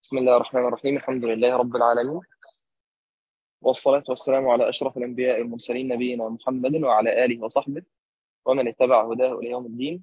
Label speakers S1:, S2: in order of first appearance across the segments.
S1: بسم الله الرحمن الرحيم الحمد لله رب العالمين والصلاة والسلام على أشرف الأنبياء والمرسلين نبينا محمد وعلى آله وصحبه ومن اتبع هداه إلى يوم الدين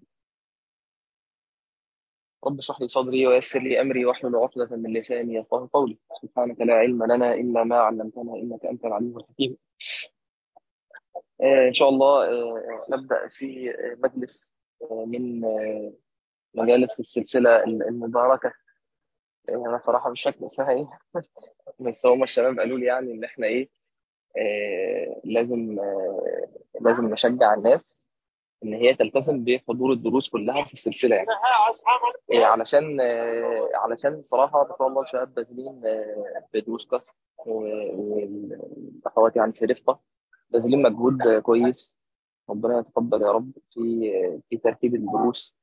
S1: رب اشرح لي صدري ويسر لي أمري واحلل عقدة من لساني يفقهوا قولي سبحانك لا علم لنا إلا ما علمتنا إنك أنت العليم الحكيم آه إن شاء الله آه نبدأ في آه، مجلس آه، من آه، مجالس السلسلة المباركة آه، أنا صراحة مش فاكر اسمها إيه بس هم الشباب قالوا لي يعني إن إحنا إيه آه، لازم آه، لازم نشجع الناس ان هي تلتزم بحضور الدروس كلها في السلسله يعني إيه، علشان آه، علشان صراحه ما شاء الله الشباب باذلين آه، بدروس كسر و- والاخوات يعني في رفقه باذلين مجهود آه، كويس ربنا يتقبل يا رب في آه، في ترتيب الدروس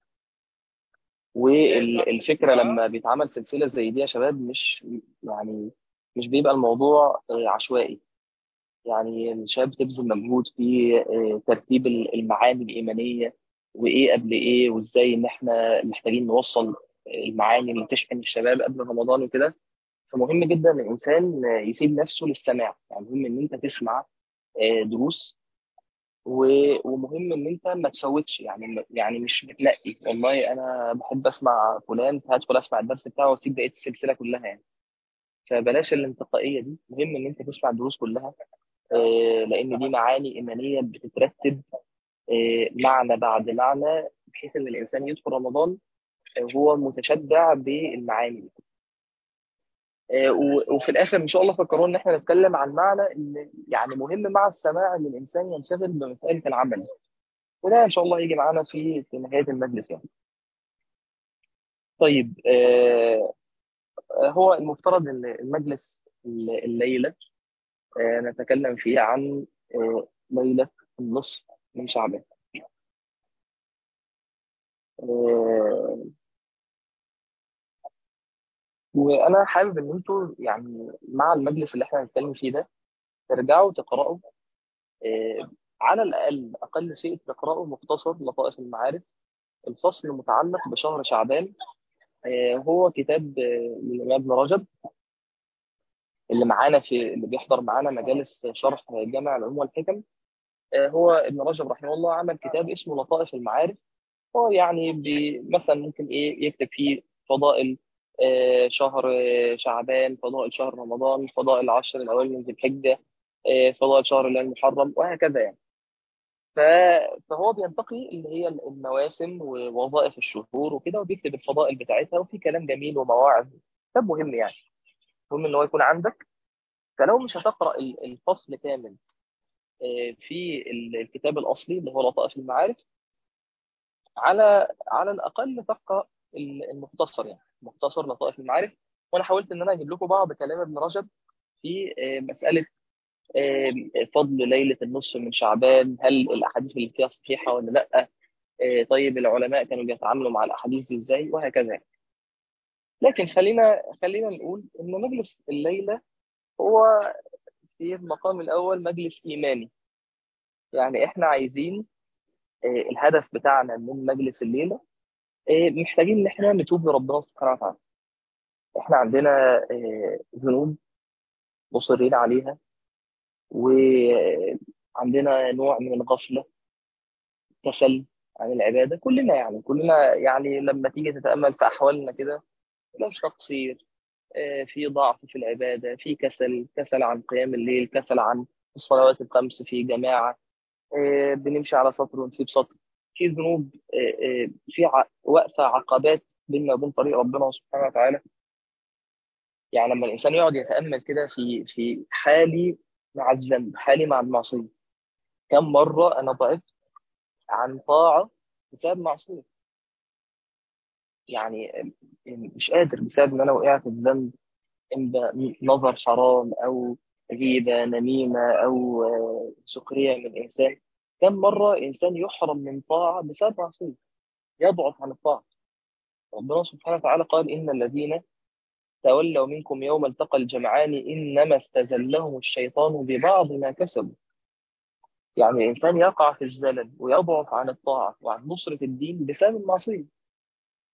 S1: والفكره لما بيتعمل سلسله زي دي يا شباب مش يعني مش بيبقى الموضوع آه، عشوائي يعني الشباب بتبذل مجهود في آه، ترتيب المعاني الإيمانية وإيه قبل إيه وإزاي إن إحنا محتاجين نوصل المعاني اللي تشحن الشباب قبل رمضان وكده فمهم جدا إن الإنسان يسيب نفسه للسماع يعني مهم إن أنت تسمع آه، دروس و- ومهم إن أنت ما تفوتش يعني يعني مش بتنقي والله أنا بحب أسمع فلان فهدخل أسمع الدرس بتاعه وأسيب بقية السلسلة كلها يعني فبلاش الانتقائية دي مهم إن أنت تسمع الدروس كلها آه، لان دي معاني ايمانيه بتترتب آه، معنى بعد معنى بحيث ان الانسان يدخل رمضان آه، هو متشبع بالمعاني دي. آه، و- وفي الاخر ان شاء الله فكروا ان احنا نتكلم عن معنى ان يعني مهم مع السماع ان الانسان ينشغل بمساله العمل وده ان شاء الله هيجي معانا في في نهايه المجلس يعني. طيب آه، هو المفترض ان المجلس الليله آه، نتكلم فيه عن آه، ليله النصف من شعبان. آه، وانا حابب ان انتوا يعني مع المجلس اللي احنا هنتكلم فيه ده ترجعوا تقراوا آه، على الاقل اقل شيء تقراوا مختصر لطائف المعارف الفصل المتعلق بشهر شعبان آه، هو كتاب آه، للامام ابن رجب اللي معانا في اللي بيحضر معانا مجالس شرح جامع العلوم والحكم آه، هو ابن رجب رحمه الله عمل كتاب اسمه لطائف المعارف هو يعني بي- مثلا ممكن ايه يكتب فيه فضائل آه، شهر آه، شعبان فضائل شهر رمضان فضائل العشر الاوائل من ذي الحجه آه، فضائل شهر الله المحرم وهكذا يعني ف- فهو بينتقي اللي هي المواسم ووظائف الشهور وكده وبيكتب الفضائل بتاعتها وفي كلام جميل ومواعظ كتاب مهم يعني مهم ان هو يكون عندك فلو مش هتقرا ال- الفصل كامل آه، في ال- الكتاب الاصلي اللي هو لطائف المعارف على على الاقل تقرا ال- المختصر يعني مختصر لطائف المعارف وانا حاولت ان انا اجيب لكم بعض كلام ابن رجب في آه، مساله آه، فضل ليله النصف من شعبان هل الاحاديث اللي فيها صحيحه ولا لا آه، طيب العلماء كانوا بيتعاملوا مع الاحاديث دي ازاي وهكذا يعني. لكن خلينا خلينا نقول ان مجلس الليله هو في المقام الاول مجلس ايماني يعني احنا عايزين آه، الهدف بتاعنا من مجلس الليله آه، محتاجين ان احنا نتوب لربنا سبحانه وتعالى احنا عندنا آه، ذنوب مصرين عليها وعندنا نوع من الغفلة كسل عن العبادة كلنا يعني كلنا يعني لما تيجي تتأمل في أحوالنا كده ناس تقصير آه، في ضعف في العبادة في كسل كسل عن قيام الليل كسل عن الصلوات الخمس في جماعة آه، بنمشي على سطر ونسيب سطر في ذنوب آه، آه، في ع- واقفة عقبات بيننا وبين طريق ربنا سبحانه وتعالى يعني لما الانسان يقعد يتامل كده في في حالي مع الذنب حالي مع المعصيه كم مره انا ضعفت عن طاعه بسبب معصيه يعني مش قادر بسبب ان انا وقعت في الذنب إما نظر حرام او غيبه نميمه او آه، سخريه من انسان كم مره انسان يحرم من طاعه بسبب معصيه يضعف عن الطاعه ربنا سبحانه وتعالى قال ان الذين تولوا منكم يوم التقى الجمعان انما استزلهم الشيطان ببعض ما كسبوا يعني الإنسان يقع في الزلل ويضعف عن الطاعة وعن نصرة الدين بسبب المعصية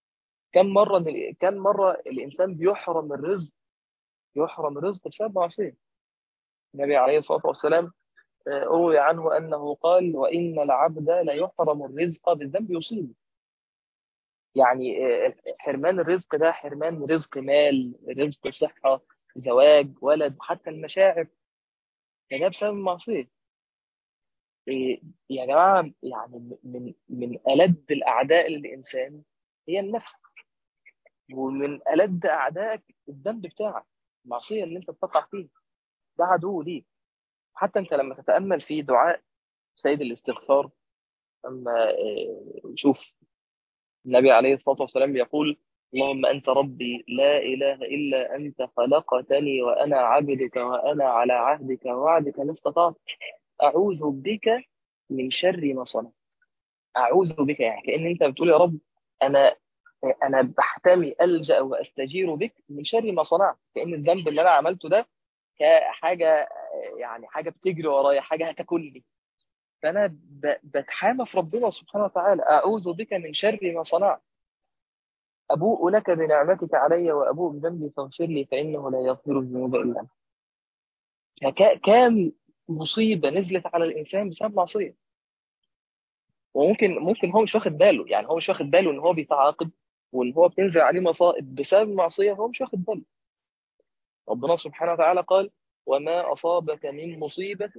S1: كم مره كم مره الانسان بيحرم الرزق يحرم الرزق بسبب معصيه النبي عليه الصلاه والسلام آه، روي عنه انه قال وان العبد ليحرم الرزق بالذنب يصيبه يعني آه، حرمان الرزق ده حرمان رزق مال رزق صحه زواج ولد حتى المشاعر فده بسبب المعصيه إيه، يا جماعه يعني من من ألد الاعداء للانسان هي النفس ومن ألد اعدائك الذنب بتاعك المعصيه اللي انت بتقع فيه ده عدو ليك حتى انت لما تتامل في دعاء سيد الاستغفار اما شوف النبي عليه الصلاه والسلام يقول اللهم انت ربي لا اله الا انت خلقتني وانا عبدك وانا على عهدك ووعدك ما استطعت اعوذ بك من شر ما صنعت اعوذ بك يعني كان انت بتقول يا رب انا انا بحتمي الجا واستجير بك من شر ما صنعت كان الذنب اللي انا عملته ده كحاجه يعني حاجه بتجري ورايا حاجه هتاكلني فانا بتحامى في ربنا سبحانه وتعالى اعوذ بك من شر ما صنعت ابوء لك بنعمتك علي وابوء بذنبي فاغفر لي فانه لا يغفر الذنوب الا انت كام مصيبه نزلت على الانسان بسبب معصيه وممكن ممكن هو مش واخد باله يعني هو مش واخد باله ان هو بيتعاقب وان هو بتنزل عليه مصائب بسبب معصيه هو مش واخد باله ربنا سبحانه وتعالى قال وما اصابك من مصيبه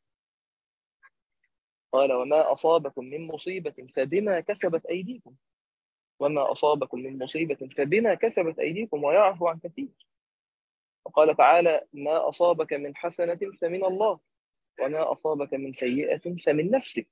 S1: قال وما أصابكم من مصيبة فبما كسبت أيديكم وما أصابكم من مصيبة فبما كسبت أيديكم ويعفو عن كثير وقال تعالى ما أصابك من حسنة فمن الله وما أصابك من سيئة فمن نفسك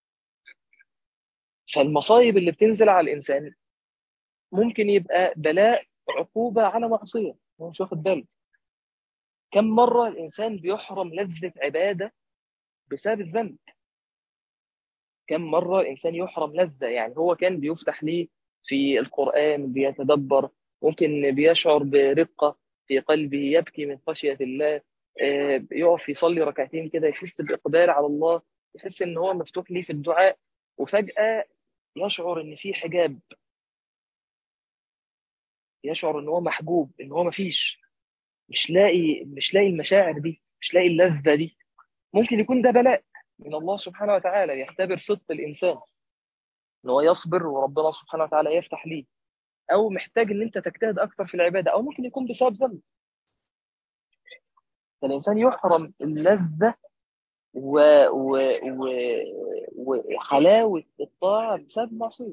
S1: فالمصايب اللي بتنزل على الإنسان ممكن يبقى بلاء عقوبة على معصية هو مش واخد باله كم مرة الإنسان بيحرم لذة عبادة بسبب الذنب كم مرة الإنسان يحرم لذة يعني هو كان بيفتح ليه في القرآن بيتدبر ممكن بيشعر برقة في قلبه يبكي من خشية الله آه، يقف يصلي ركعتين كده يحس بإقبال على الله يحس إن هو مفتوح ليه في الدعاء وفجأة يشعر إن في حجاب يشعر إن هو محجوب إن هو مفيش مش لاقي مش لاقي المشاعر دي مش لاقي اللذة دي ممكن يكون ده بلاء من الله سبحانه وتعالى يختبر صدق الإنسان ان هو يصبر وربنا سبحانه وتعالى يفتح ليه او محتاج ان انت تجتهد اكثر في العباده او ممكن يكون بسبب ذنب فالانسان يحرم اللذه و... و... و... وحلاوه الطاعه بسبب معصيه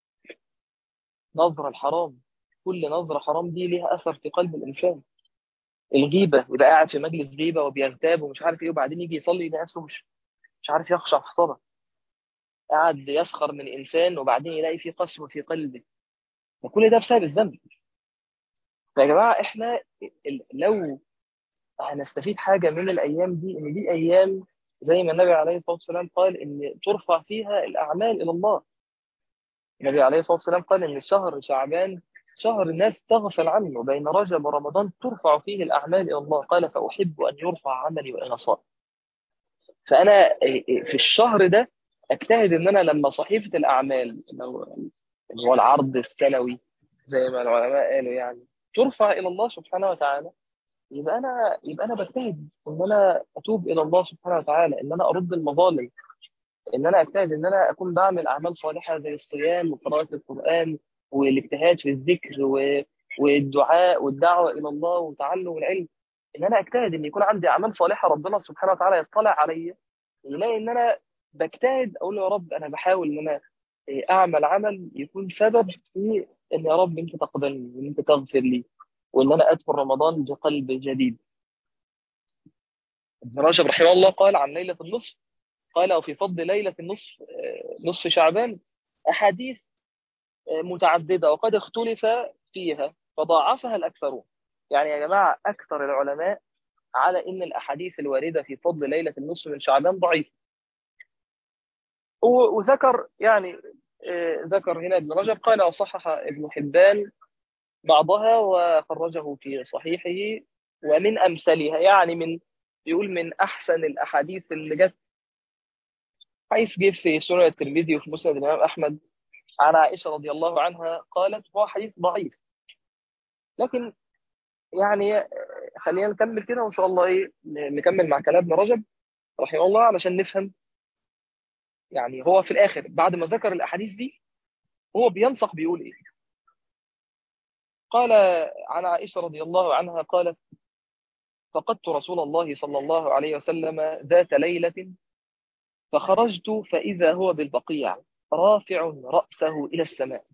S1: نظره الحرام كل نظره حرام دي ليها اثر في قلب الانسان الغيبه يبقى قاعد في مجلس غيبه وبيغتاب ومش عارف ايه وبعدين يجي يصلي يلاقي نفسه مش مش عارف يخشع في الصلاه قاعد يسخر من انسان وبعدين يلاقي فيه قسوه في قلبه وكل ده بسبب الذنب فيا جماعه احنا لو هنستفيد حاجه من الايام دي ان دي ايام زي ما النبي عليه الصلاه والسلام قال ان ترفع فيها الاعمال الى الله النبي عليه الصلاه والسلام قال ان شهر شعبان شهر الناس تغفل عنه بين رجب ورمضان ترفع فيه الاعمال الى الله قال فاحب ان يرفع عملي وانا صائم فانا في الشهر ده اجتهد ان انا لما صحيفه الاعمال اللي هو العرض السنوي زي ما العلماء قالوا يعني ترفع الى الله سبحانه وتعالى يبقى انا يبقى انا بجتهد ان انا اتوب الى الله سبحانه وتعالى ان انا ارد المظالم ان انا اجتهد ان انا اكون بعمل اعمال صالحه زي الصيام وقراءه القران والاجتهاد في الذكر والدعاء والدعوه الى الله وتعلم العلم ان انا اجتهد ان يكون عندي اعمال صالحه ربنا سبحانه وتعالى يطلع عليا يلاقي ان انا بجتهد اقول يا رب انا بحاول ان انا اعمل عمل يكون سبب في ان يا رب انت تقبلني وان انت تغفر لي وان انا ادخل رمضان بقلب جديد ابن رجب رحمه الله قال عن ليله النصف قال وفي فضل ليله النصف نصف شعبان احاديث متعدده وقد اختلف فيها فضاعفها الاكثرون يعني يا جماعه اكثر العلماء على ان الاحاديث الوارده في فضل ليله النصف من شعبان ضعيفه وذكر يعني آه، ذكر هنا ابن رجب قال وصحح ابن حبان بعضها وخرجه في صحيحه ومن امثلها يعني من يقول من احسن الاحاديث اللي جت حيث جه في سنن الترمذي وفي مسند الامام احمد عن عائشة رضي الله عنها قالت هو حديث ضعيف لكن يعني خلينا نكمل كده وإن شاء الله إيه نكمل مع كلام ابن رجب رحمه الله علشان نفهم يعني هو في الآخر بعد ما ذكر الأحاديث دي هو بينصح بيقول إيه قال عن عائشة رضي الله عنها قالت فقدت رسول الله صلى الله عليه وسلم ذات ليلة فخرجت فإذا هو بالبقيع رافع رأسه إلى السماء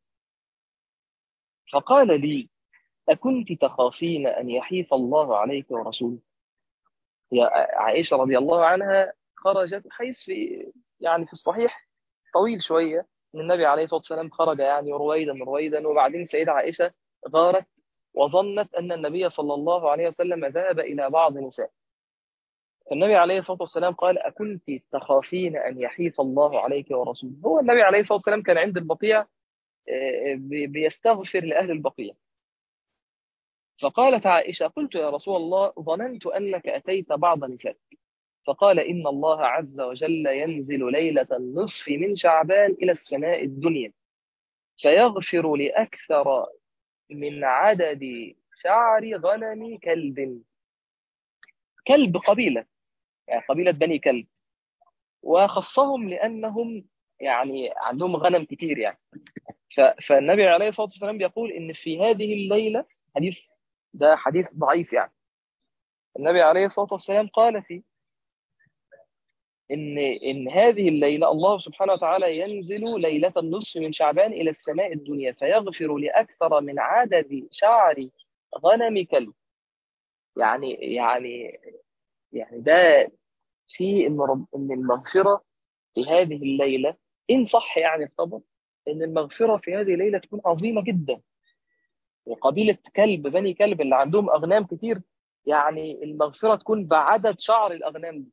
S1: فقال لي أكنت تخافين أن يحيف الله عليك ورسوله يا عائشة رضي الله عنها خرجت حيث في يعني في الصحيح طويل شوية ان النبي عليه الصلاة والسلام خرج يعني رويدا رويدا وبعدين سيدة عائشة غارت وظنت أن النبي صلى الله عليه وسلم ذهب إلى بعض نساء فالنبي عليه الصلاة والسلام قال أكنت تخافين أن يحيف الله عليك ورسوله هو النبي عليه الصلاة والسلام كان عند البقيع بيستغفر لأهل البقيع فقالت عائشة قلت يا رسول الله ظننت أنك أتيت بعض نسائك فقال إن الله عز وجل ينزل ليلة النصف من شعبان إلى السماء الدنيا فيغفر لأكثر من عدد شعر غنم كلب كلب قبيلة يعني قبيلة بني كلب وخصهم لأنهم يعني عندهم غنم كتير يعني فالنبي عليه الصلاة والسلام بيقول إن في هذه الليلة حديث ده حديث ضعيف يعني النبي عليه الصلاة والسلام قال فيه إن إن هذه الليلة الله سبحانه وتعالى ينزل ليلة النصف من شعبان إلى السماء الدنيا فيغفر لأكثر من عدد شعر غنم كلب يعني يعني يعني ده في إن رب إن المغفرة في هذه الليلة إن صح يعني الخبر إن المغفرة في هذه الليلة تكون عظيمة جدا وقبيلة كلب بني كلب اللي عندهم أغنام كتير يعني المغفرة تكون بعدد شعر الأغنام دي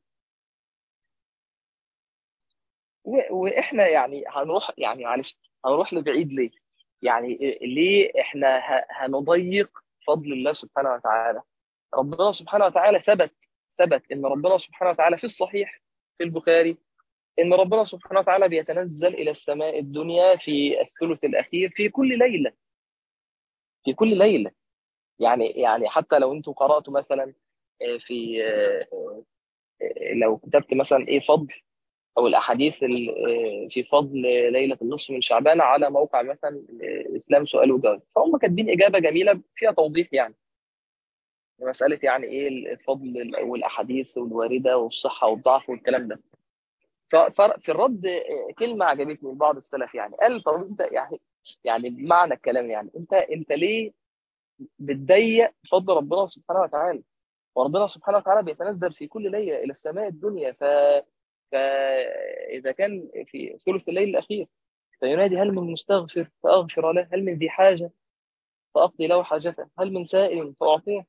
S1: واحنا يعني هنروح يعني معلش هنروح لبعيد ليه؟ يعني ليه احنا هنضيق فضل الله سبحانه وتعالى؟ ربنا سبحانه وتعالى ثبت ثبت ان ربنا سبحانه وتعالى في الصحيح في البخاري ان ربنا سبحانه وتعالى بيتنزل الى السماء الدنيا في الثلث الاخير في كل ليله في كل ليله يعني يعني حتى لو انتم قراتوا مثلا في لو كتبت مثلا ايه فضل او الاحاديث في فضل ليله النصف من شعبان على موقع مثلا اسلام سؤال وجواب فهم كاتبين اجابه جميله فيها توضيح يعني مساله يعني ايه الفضل والاحاديث الوارده والصحه والضعف والكلام ده ففي الرد كلمه عجبتني لبعض السلف يعني قال طب انت يعني يعني بمعنى الكلام يعني انت انت ليه بتضيق فضل ربنا سبحانه وتعالى وربنا سبحانه وتعالى بيتنزل في كل ليله الى السماء الدنيا ف فإذا كان في ثلث الليل الأخير فينادي هل من مستغفر فأغفر له هل من ذي حاجة فأقضي له حاجته هل من سائل فأعطيه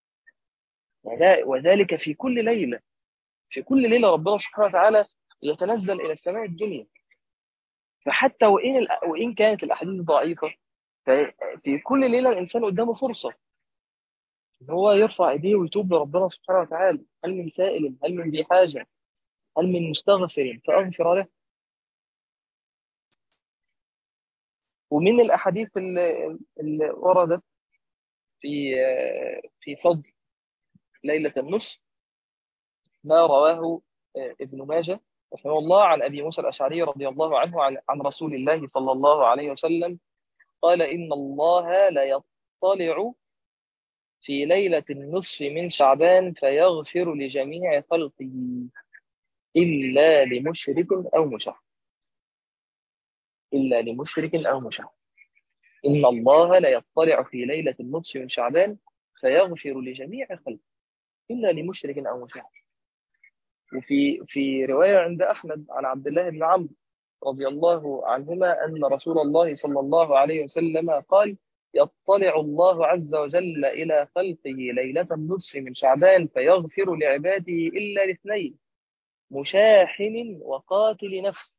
S1: وذلك في كل ليلة في كل ليلة ربنا سبحانه وتعالى يتنزل إلى السماء الدنيا فحتى وإن وإن كانت الأحاديث ضعيفة في كل ليلة الإنسان قدامه فرصة إن هو يرفع إيديه ويتوب لربنا سبحانه وتعالى هل من سائل هل من ذي حاجة هل من مستغفر فأغفر له ومن الأحاديث اللي, اللي وردت في في فضل ليلة النصف ما رواه ابن ماجه رحمه الله عن أبي موسى الأشعري رضي الله عنه عن, عن رسول الله صلى الله عليه وسلم قال إن الله لا يطلع في ليلة النصف من شعبان فيغفر لجميع خلقه إلا لمشرك أو مشرك إلا لمشرك أو مشرك إن الله لا يطلع في ليلة النصف من شعبان فيغفر لجميع خلقه إلا لمشرك أو مشرك وفي في رواية عند أحمد عن عبد الله بن عمرو رضي الله عنهما أن رسول الله صلى الله عليه وسلم قال يطلع الله عز وجل إلى خلقه ليلة النصف من شعبان فيغفر لعباده إلا لاثنين مشاحن وقاتل نفس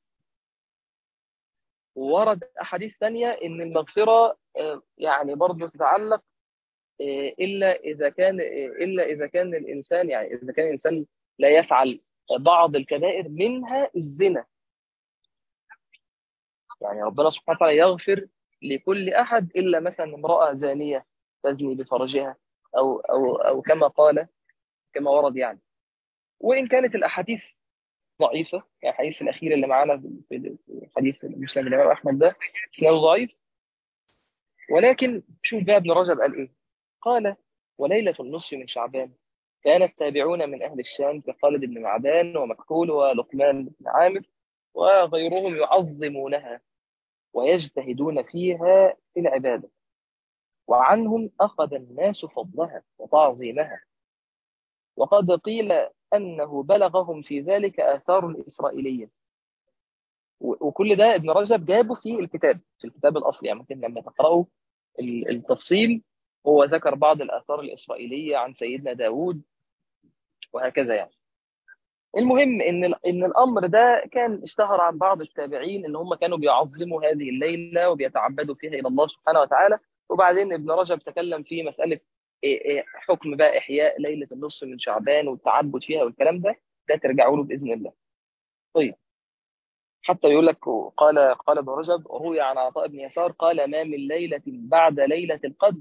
S1: ورد أحاديث ثانية إن المغفرة يعني برضه تتعلق إلا إذا كان إلا إذا كان الإنسان يعني إذا كان الإنسان لا يفعل بعض الكبائر منها الزنا يعني ربنا سبحانه وتعالى يغفر لكل احد الا مثلا امراه زانيه تزني بفرجها او او او كما قال كما ورد يعني وان كانت الاحاديث ضعيفه يعني الحديث الاخير اللي معانا في في حديث مسلم الامام احمد ده اسناده ضعيف ولكن شوف بقى ابن رجب قال ايه قال وليله النصف من شعبان كان التابعون من اهل الشام كخالد بن معدان ومكحول ولقمان بن عامر وغيرهم يعظمونها ويجتهدون فيها في العباده وعنهم اخذ الناس فضلها وتعظيمها وقد قيل انه بلغهم في ذلك اثار اسرائيليه و- وكل ده ابن رجب جابه في الكتاب في الكتاب الاصلي يعني ممكن لما تقرأوا ال- التفصيل هو ذكر بعض الآثار الإسرائيلية عن سيدنا داود وهكذا يعني المهم ان ال- ان الامر ده كان اشتهر عن بعض التابعين ان هم كانوا بيعظموا هذه الليله وبيتعبدوا فيها الى الله سبحانه وتعالى وبعدين ابن رجب تكلم في مساله إيه إيه حكم بقى احياء ليله النصف من شعبان والتعبد فيها والكلام ده ده ترجعوا له باذن الله. طيب حتى يقول لك قال قال ابن رجب روي عن عطاء بن يسار قال ما من ليله بعد ليله القدر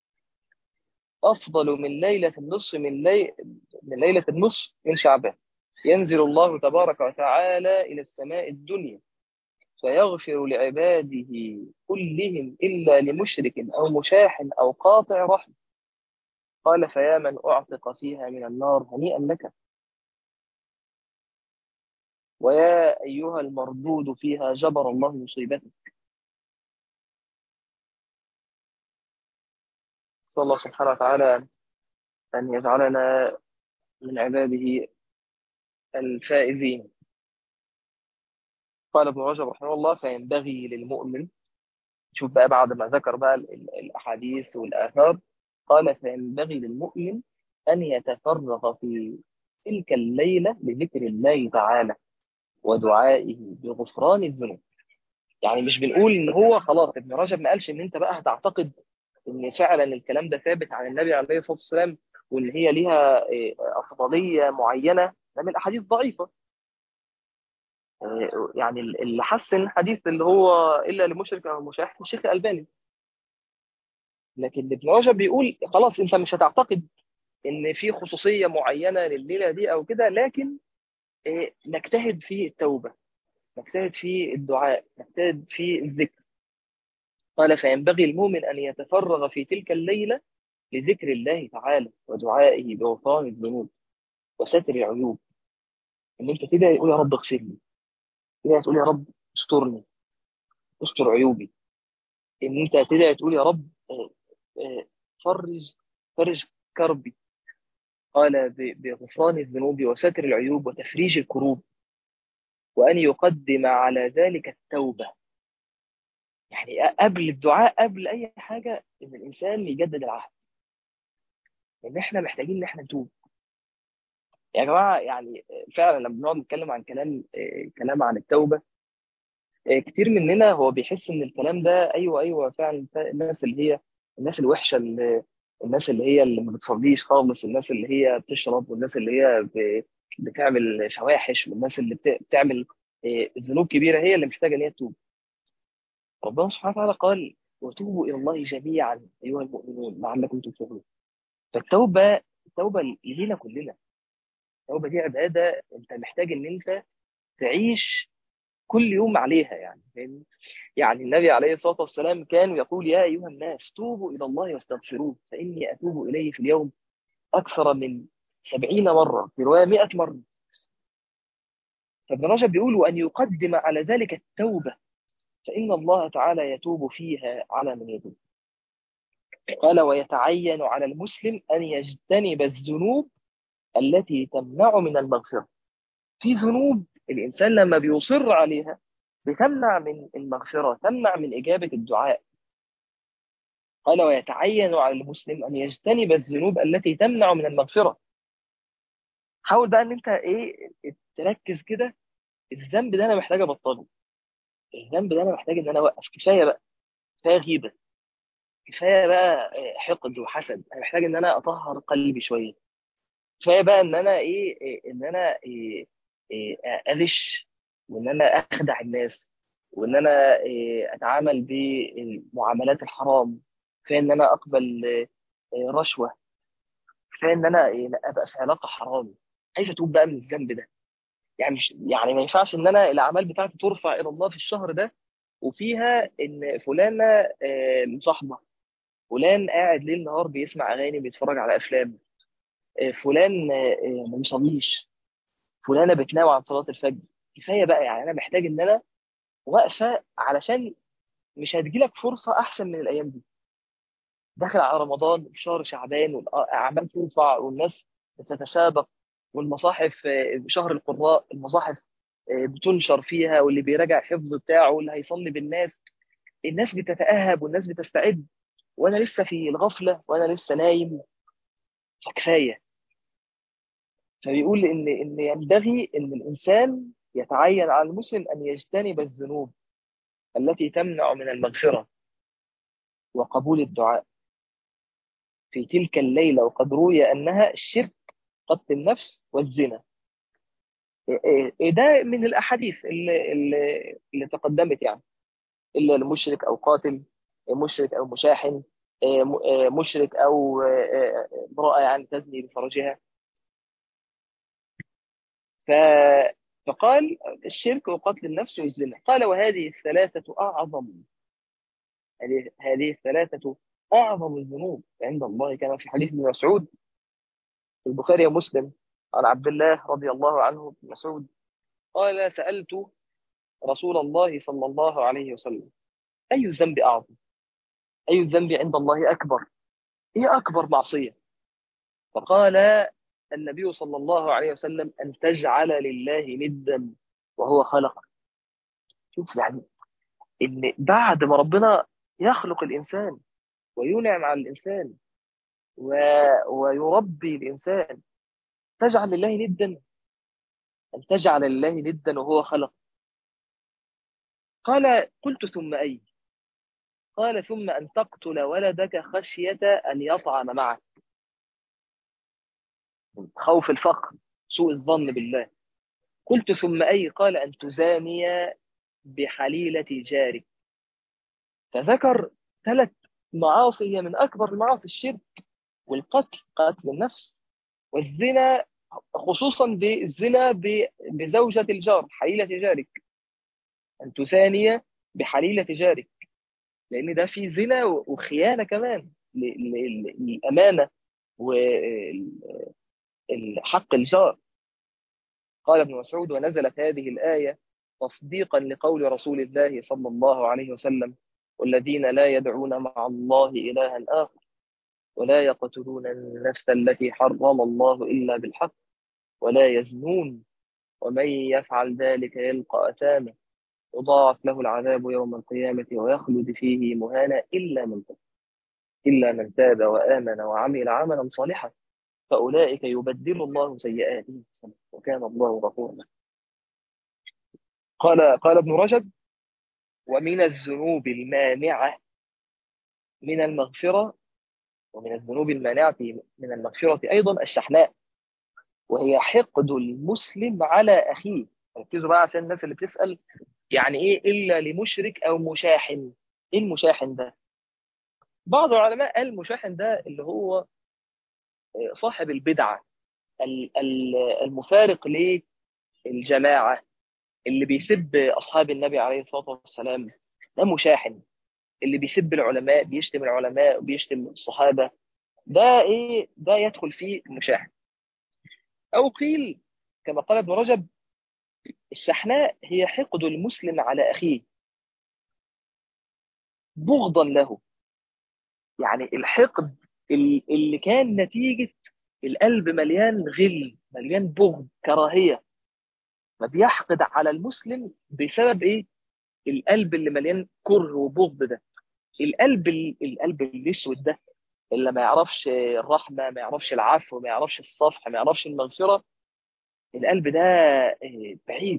S1: افضل من ليله النصف من لي... من ليله النصف من شعبان. ينزل الله تبارك وتعالى إلى السماء الدنيا فيغفر لعباده كلهم إلا لمشرك أو مشاح أو قاطع رحم قال فيا من أعتق فيها من النار هنيئا لك ويا أيها المردود فيها جبر الله مصيبتك صلى الله سبحانه وتعالى أن يجعلنا من عباده الفائزين قال ابن رجب رحمه الله فينبغي للمؤمن شوف بقى بعد ما ذكر بقى ال- ال- الأحاديث والآثار قال فينبغي للمؤمن أن يتفرغ في تلك الليلة لذكر الله تعالى ودعائه بغفران الذنوب يعني مش بنقول ان هو خلاص ابن رجب ما قالش ان انت بقى هتعتقد ان فعلا الكلام ده ثابت عن النبي عليه الصلاه والسلام وان هي ليها إيه، افضليه معينه ده من الاحاديث ضعيفه إيه، يعني اللي حسن الحديث اللي هو الا لمشرك او مشاح الشيخ الالباني لكن ابن رجب بيقول خلاص انت مش هتعتقد ان في خصوصيه معينه لليله دي او كده لكن إيه، نجتهد في التوبه نجتهد في الدعاء نجتهد في الذكر قال فينبغي المؤمن ان يتفرغ في تلك الليله لذكر الله تعالى ودعائه بغفران الذنوب وستر العيوب ان انت كده يقول يا رب اغفر لي كده تقول يا رب استرني استر عيوبي ان انت تدعي تقول يا رب آه، آه، فرج فرج كربي قال ب- بغفران الذنوب وستر العيوب وتفريج الكروب وان يقدم على ذلك التوبه يعني قبل الدعاء قبل اي حاجه ان الانسان يجدد العهد ان احنا محتاجين ان احنا نتوب يا جماعه يعني فعلا لما بنقعد نتكلم عن كلام آه، كلام عن التوبه آه، كتير مننا هو بيحس ان الكلام ده ايوه ايوه فعلا الناس اللي هي الناس الوحشه اللي الناس اللي هي اللي ما بتصليش خالص الناس اللي هي بتشرب والناس اللي هي ب- بتعمل شواحش والناس اللي بت- بتعمل آه، ذنوب كبيره هي اللي محتاجه ان هي تتوب ربنا سبحانه وتعالى قال وتوبوا الى الله جميعا ايها المؤمنون لعلكم تفلحون فالتوبه التوبه لينا كلنا التوبه دي عباده انت محتاج ان انت تعيش كل يوم عليها يعني فاهمني؟ يعني النبي عليه الصلاه والسلام كان يقول يا ايها الناس توبوا الى الله واستغفروه فاني اتوب اليه في اليوم اكثر من سبعين مره في روايه 100 مره فابن رجب بيقول وان يقدم على ذلك التوبه فان الله تعالى يتوب فيها على من يتوب قال ويتعين على المسلم ان يجتنب الذنوب التي تمنع من المغفره في ذنوب الانسان لما بيصر عليها بتمنع من المغفره تمنع من اجابه الدعاء قال ويتعين على المسلم ان يجتنب الذنوب التي تمنع من المغفره حاول بقى ان انت ايه تركز كده الذنب ده انا محتاج ابطله الذنب ده انا محتاج ان انا اوقف كفايه بقى كفايه غيبه كفايه بقى إيه، حقد وحسد انا محتاج ان انا اطهر قلبي شويه كفايه بقى ان انا ايه, إيه ان انا إيه إيه اغش وان انا اخدع الناس وان انا إيه، اتعامل بالمعاملات الحرام كفايه ان انا اقبل إيه، رشوه كفايه ان انا إيه، ابقى في علاقه حرام عايز اتوب بقى من الذنب ده يعني مش يعني ما ينفعش ان انا الاعمال بتاعتي ترفع الى الله في الشهر ده وفيها ان فلانه آه، مصاحبه فلان قاعد ليل نهار بيسمع اغاني بيتفرج على افلام آه، فلان آه، آه، ما بيصليش فلانه بتنام عن صلاه الفجر كفايه بقى يعني انا محتاج ان انا واقفه علشان مش هتجيلك فرصه احسن من الايام دي داخل على رمضان شهر شعبان والاعمال ترفع والناس بتتسابق والمصاحف آه، شهر القراء المصاحف آه، بتنشر فيها واللي بيراجع الحفظ بتاعه واللي هيصلي بالناس الناس بتتأهب والناس بتستعد وانا لسه في الغفله وانا لسه نايم فكفايه فبيقول ان ان ينبغي ان الانسان يتعين على المسلم ان يجتنب الذنوب التي تمنع من المغفره وقبول الدعاء في تلك الليله وقد روي انها الشرك قتل النفس والزنا إيه- إيه ده من الاحاديث اللي, اللي, اللي تقدمت يعني الا المشرك او قاتل مشرك او مشاحن إيه، م- إيه، مشرك او إيه، امراه يعني تزني بفرجها ف فقال الشرك وقتل النفس والزنا قال وهذه الثلاثة أعظم هذه هذه الثلاثة أعظم الذنوب عند الله كما في حديث ابن مسعود في البخاري ومسلم عن عبد الله رضي الله عنه بن مسعود قال سألت رسول الله صلى الله عليه وسلم أي الذنب أعظم أي الذنب عند الله أكبر هي أكبر معصية فقال النبي صلى الله عليه وسلم أن تجعل لله ندا وهو خلقك شوف يعني إن بعد ما ربنا يخلق الإنسان وينعم على الإنسان و... ويربي الإنسان تجعل لله ندا أن تجعل لله ندا وهو خلق قال قلت ثم أي قال ثم أن تقتل ولدك خشية أن يطعم معك خوف الفقر سوء الظن بالله قلت ثم أي قال أن تزاني بحليلة جارك فذكر ثلاث معاصي هي من أكبر المعاصي الشرك والقتل قتل النفس والزنا خصوصا بالزنا ب- بزوجة الجار حليلة جارك أن تزاني بحليلة جارك لأن ده في زنا وخيانة كمان ل- ل- للأمانة وحق الجار قال ابن مسعود ونزلت هذه الآية تصديقا لقول رسول الله صلى الله عليه وسلم والذين لا يدعون مع الله إلها آخر ولا يقتلون النفس التي حرم الله إلا بالحق ولا يزنون ومن يفعل ذلك يلقى أثاما يضاعف له العذاب يوم القيامة ويخلد فيه مهانا إلا من تاب إلا من تاب وآمن وعمل عملا صالحا فأولئك يبدل الله سيئاتهم حسنات وكان الله غفورا قال قال ابن رجب ومن الذنوب المانعة من المغفرة ومن الذنوب المانعة من المغفرة أيضا الشحناء وهي حقد المسلم على أخيه ركزوا بقى عشان الناس اللي بتسأل يعني إيه إلا لمشرك أو مشاحن إيه المشاحن ده؟ بعض العلماء قال المشاحن ده اللي هو صاحب البدعة ال- ال- المفارق للجماعة اللي بيسب أصحاب النبي عليه الصلاة والسلام ده مشاحن اللي بيسب العلماء بيشتم العلماء وبيشتم الصحابة ده إيه ده يدخل فيه مشاحن أو قيل كما قال ابن رجب الشحناء هي حقد المسلم على أخيه بغضا له يعني الحقد ال- اللي كان نتيجة القلب مليان غل مليان بغض كراهية فبيحقد على المسلم بسبب ايه القلب اللي مليان كره وبغض ده القلب ال- القلب الاسود ده اللي ما يعرفش الرحمة ما يعرفش العفو ما يعرفش الصفح ما يعرفش المغفرة القلب ده إيه، بعيد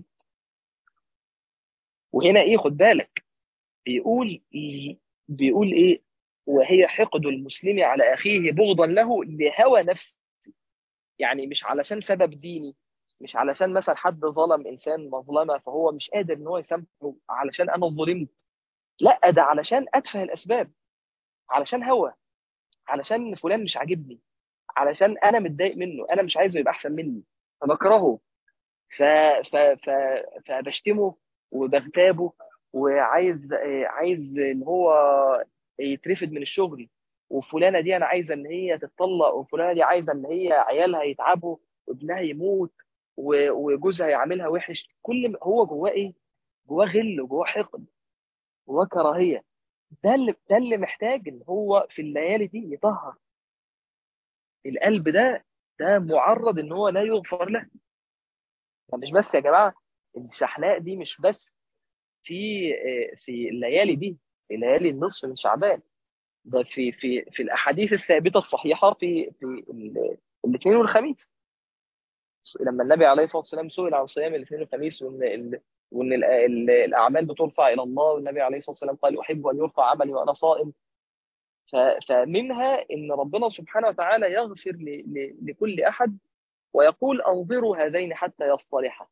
S1: وهنا ايه خد بالك بيقول بيقول ايه وهي حقد المسلم على اخيه بغضا له لهوى نفسه يعني مش علشان سبب ديني مش علشان مثلا حد ظلم انسان مظلمه فهو مش قادر ان هو يسامحه علشان انا ظلمت لا ده علشان اتفه الاسباب علشان هوى علشان فلان مش عاجبني علشان انا متضايق منه انا مش عايزه يبقى احسن مني فبكرهه ف... ف... ف... فبشتمه وبغتابه وعايز عايز ان هو يترفد من الشغل وفلانه دي انا عايزه ان هي تتطلق وفلانه دي عايزه ان هي عيالها يتعبوا وابنها يموت و- وجوزها يعاملها وحش كل ما- هو جواه ايه؟ جواه غل وجواه حقد جواه كراهيه ده اللي ده اللي محتاج ان هو في الليالي دي يطهر القلب ده ده معرض ان هو لا يغفر له ده مش بس يا جماعه الشحناء دي مش بس في في الليالي دي في ليالي النصف من شعبان ده في في في الاحاديث الثابته الصحيحه في في ال- الاثنين والخميس لما النبي عليه الصلاه والسلام سئل عن صيام الاثنين والخميس وان ال- وان ال- ال- الاعمال بترفع الى الله والنبي عليه الصلاه والسلام قال احب ان يرفع عملي وانا صائم ف- فمنها ان ربنا سبحانه وتعالى يغفر ل- ل- لكل احد ويقول انظروا هذين حتى يصطلحا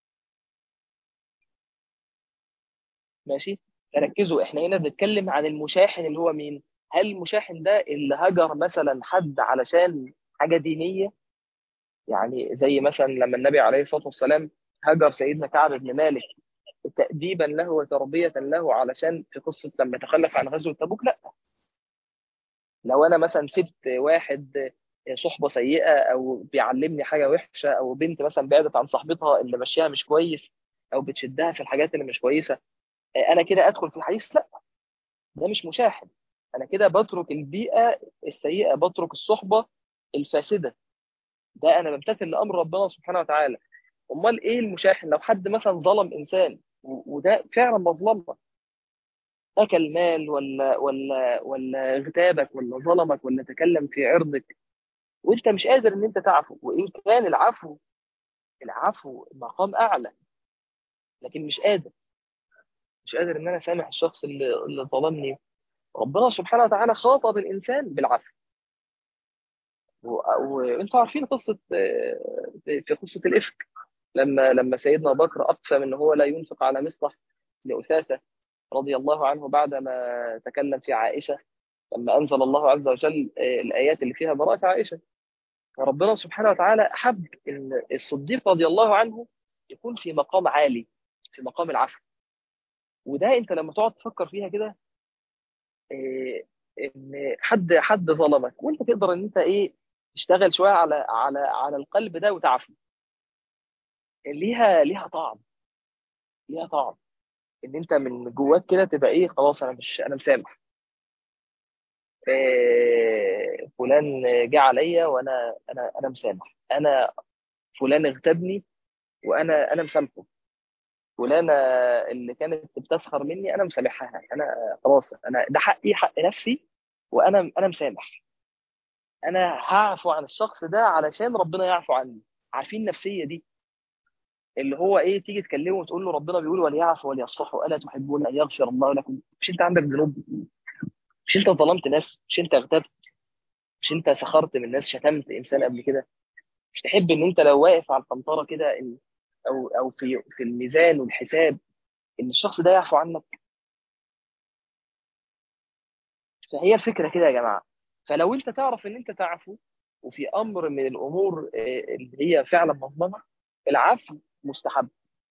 S1: ماشي فركزوا احنا هنا بنتكلم عن المشاحن اللي هو مين هل المشاحن ده اللي هجر مثلا حد علشان حاجه دينيه يعني زي مثلا لما النبي عليه الصلاه والسلام هجر سيدنا كعب بن مالك تأديبا له وتربية له علشان في قصة لما تخلف عن غزوة تبوك لا لو أنا مثلا سبت واحد صحبة سيئة أو بيعلمني حاجة وحشة أو بنت مثلا بعدت عن صاحبتها اللي ماشيها مش كويس أو بتشدها في الحاجات اللي مش كويسة أنا كده أدخل في الحديث لا ده مش مشاحن أنا كده بترك البيئة السيئة بترك الصحبة الفاسدة ده أنا بمتثل لأمر ربنا سبحانه وتعالى أمال إيه المشاحن لو حد مثلا ظلم إنسان و- وده فعلا مظلمة اكل مال ولا ولا ولا اغتابك ولا ظلمك ولا تكلم في عرضك وانت مش قادر ان انت تعفو وان كان العفو العفو مقام اعلى لكن مش قادر مش قادر ان انا اسامح الشخص اللي اللي ظلمني ربنا سبحانه وتعالى خاطب الانسان بالعفو و- وانتوا عارفين قصه آه، في قصه الافك لما لما سيدنا ابو بكر اقسم ان هو لا ينفق على مصلح لاثاثه رضي الله عنه بعدما تكلم في عائشه لما انزل الله عز وجل آه، الايات اللي فيها براءه عائشه فربنا سبحانه وتعالى حب ان الصديق رضي الله عنه يكون في مقام عالي في مقام العفو وده انت لما تقعد تفكر فيها كده إيه، ان حد حد ظلمك وانت تقدر ان انت ايه تشتغل شويه على على على القلب ده وتعفو ليها ليها طعم ليها طعم ان انت من جواك كده تبقى ايه خلاص انا مش انا مسامح إيه، فلان جه عليا وانا انا انا مسامح انا فلان اغتابني وانا انا مسامحه فلانة اللي كانت بتسخر مني انا مسامحها انا خلاص انا ده حقي حق نفسي وانا انا مسامح انا هعفو عن الشخص ده علشان ربنا يعفو عني عارفين النفسيه دي اللي هو ايه تيجي تكلمه وتقول له ربنا بيقول وليعفوا وليصفحوا الا تحبون ان يغفر الله لكم مش انت عندك ذنوب مش انت ظلمت ناس مش انت اغتبت مش انت سخرت من الناس شتمت انسان قبل كده مش تحب ان انت لو واقف على القنطره كده إن- او او في في الميزان والحساب ان الشخص ده يعفو عنك فهي الفكره كده يا جماعه فلو انت تعرف ان انت تعفو وفي امر من الامور آه، اللي هي فعلا مظلمه العفو مستحب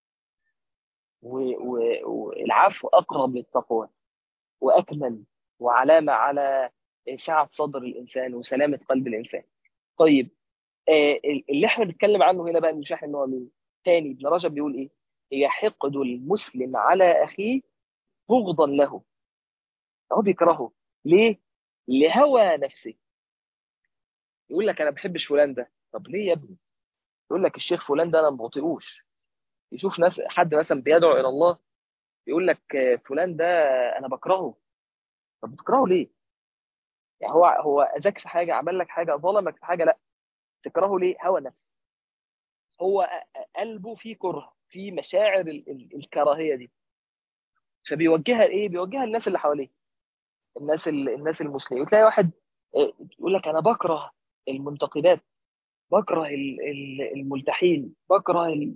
S1: و- و- والعفو اقرب للتقوى واكمل وعلامه على سعه صدر الانسان وسلامه قلب الانسان. طيب آه، اللي احنا بنتكلم عنه هنا بقى المشاحن ان هو مين؟ تاني ابن رجب بيقول ايه؟ هي حقد المسلم على اخيه بغضا له. هو بيكرهه ليه؟ لهوى نفسه. يقول لك انا ما بحبش فلان ده، طب ليه يا ابني؟ يقول لك الشيخ فلان ده انا ما بطيقوش. يشوف ناس حد مثلا بيدعو الى الله يقول لك آه، فلان ده انا بكرهه. طب بتكرهه ليه؟ يعني هو هو اذاك في حاجه عمل لك حاجه ظلمك في حاجه لا تكرهه ليه؟ هوى نفس. هو قلبه فيه كره، فيه مشاعر ال- ال- الكراهيه دي. فبيوجهها لايه؟ بيوجهها للناس اللي حواليه. الناس ال- الناس المسلمين وتلاقي واحد آه، يقول لك انا بكره المنتقبات بكره ال- ال- الملتحين بكره ال-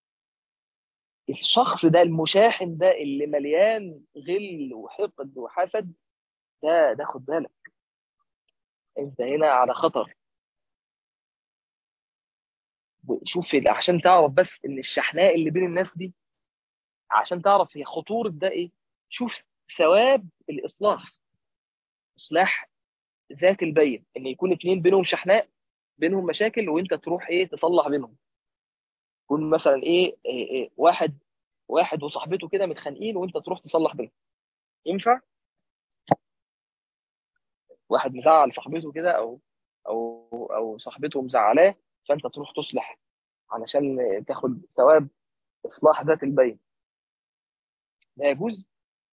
S1: الشخص ده المشاحن ده اللي مليان غل وحقد وحسد ده ده خد بالك انت هنا على خطر وشوف ال- عشان تعرف بس ان الشحناء اللي بين الناس دي عشان تعرف هي خطورة ده ايه شوف ثواب الاصلاح اصلاح ذات البين ان يكون اتنين بينهم شحناء بينهم مشاكل وانت تروح ايه تصلح بينهم يكون مثلا ايه, إيه, إيه واحد واحد وصاحبته كده متخانقين وانت تروح تصلح بينهم ينفع واحد مزعل صاحبته كده او او او صاحبته مزعلاه فانت تروح تصلح علشان تاخد ثواب اصلاح ذات البين ده يجوز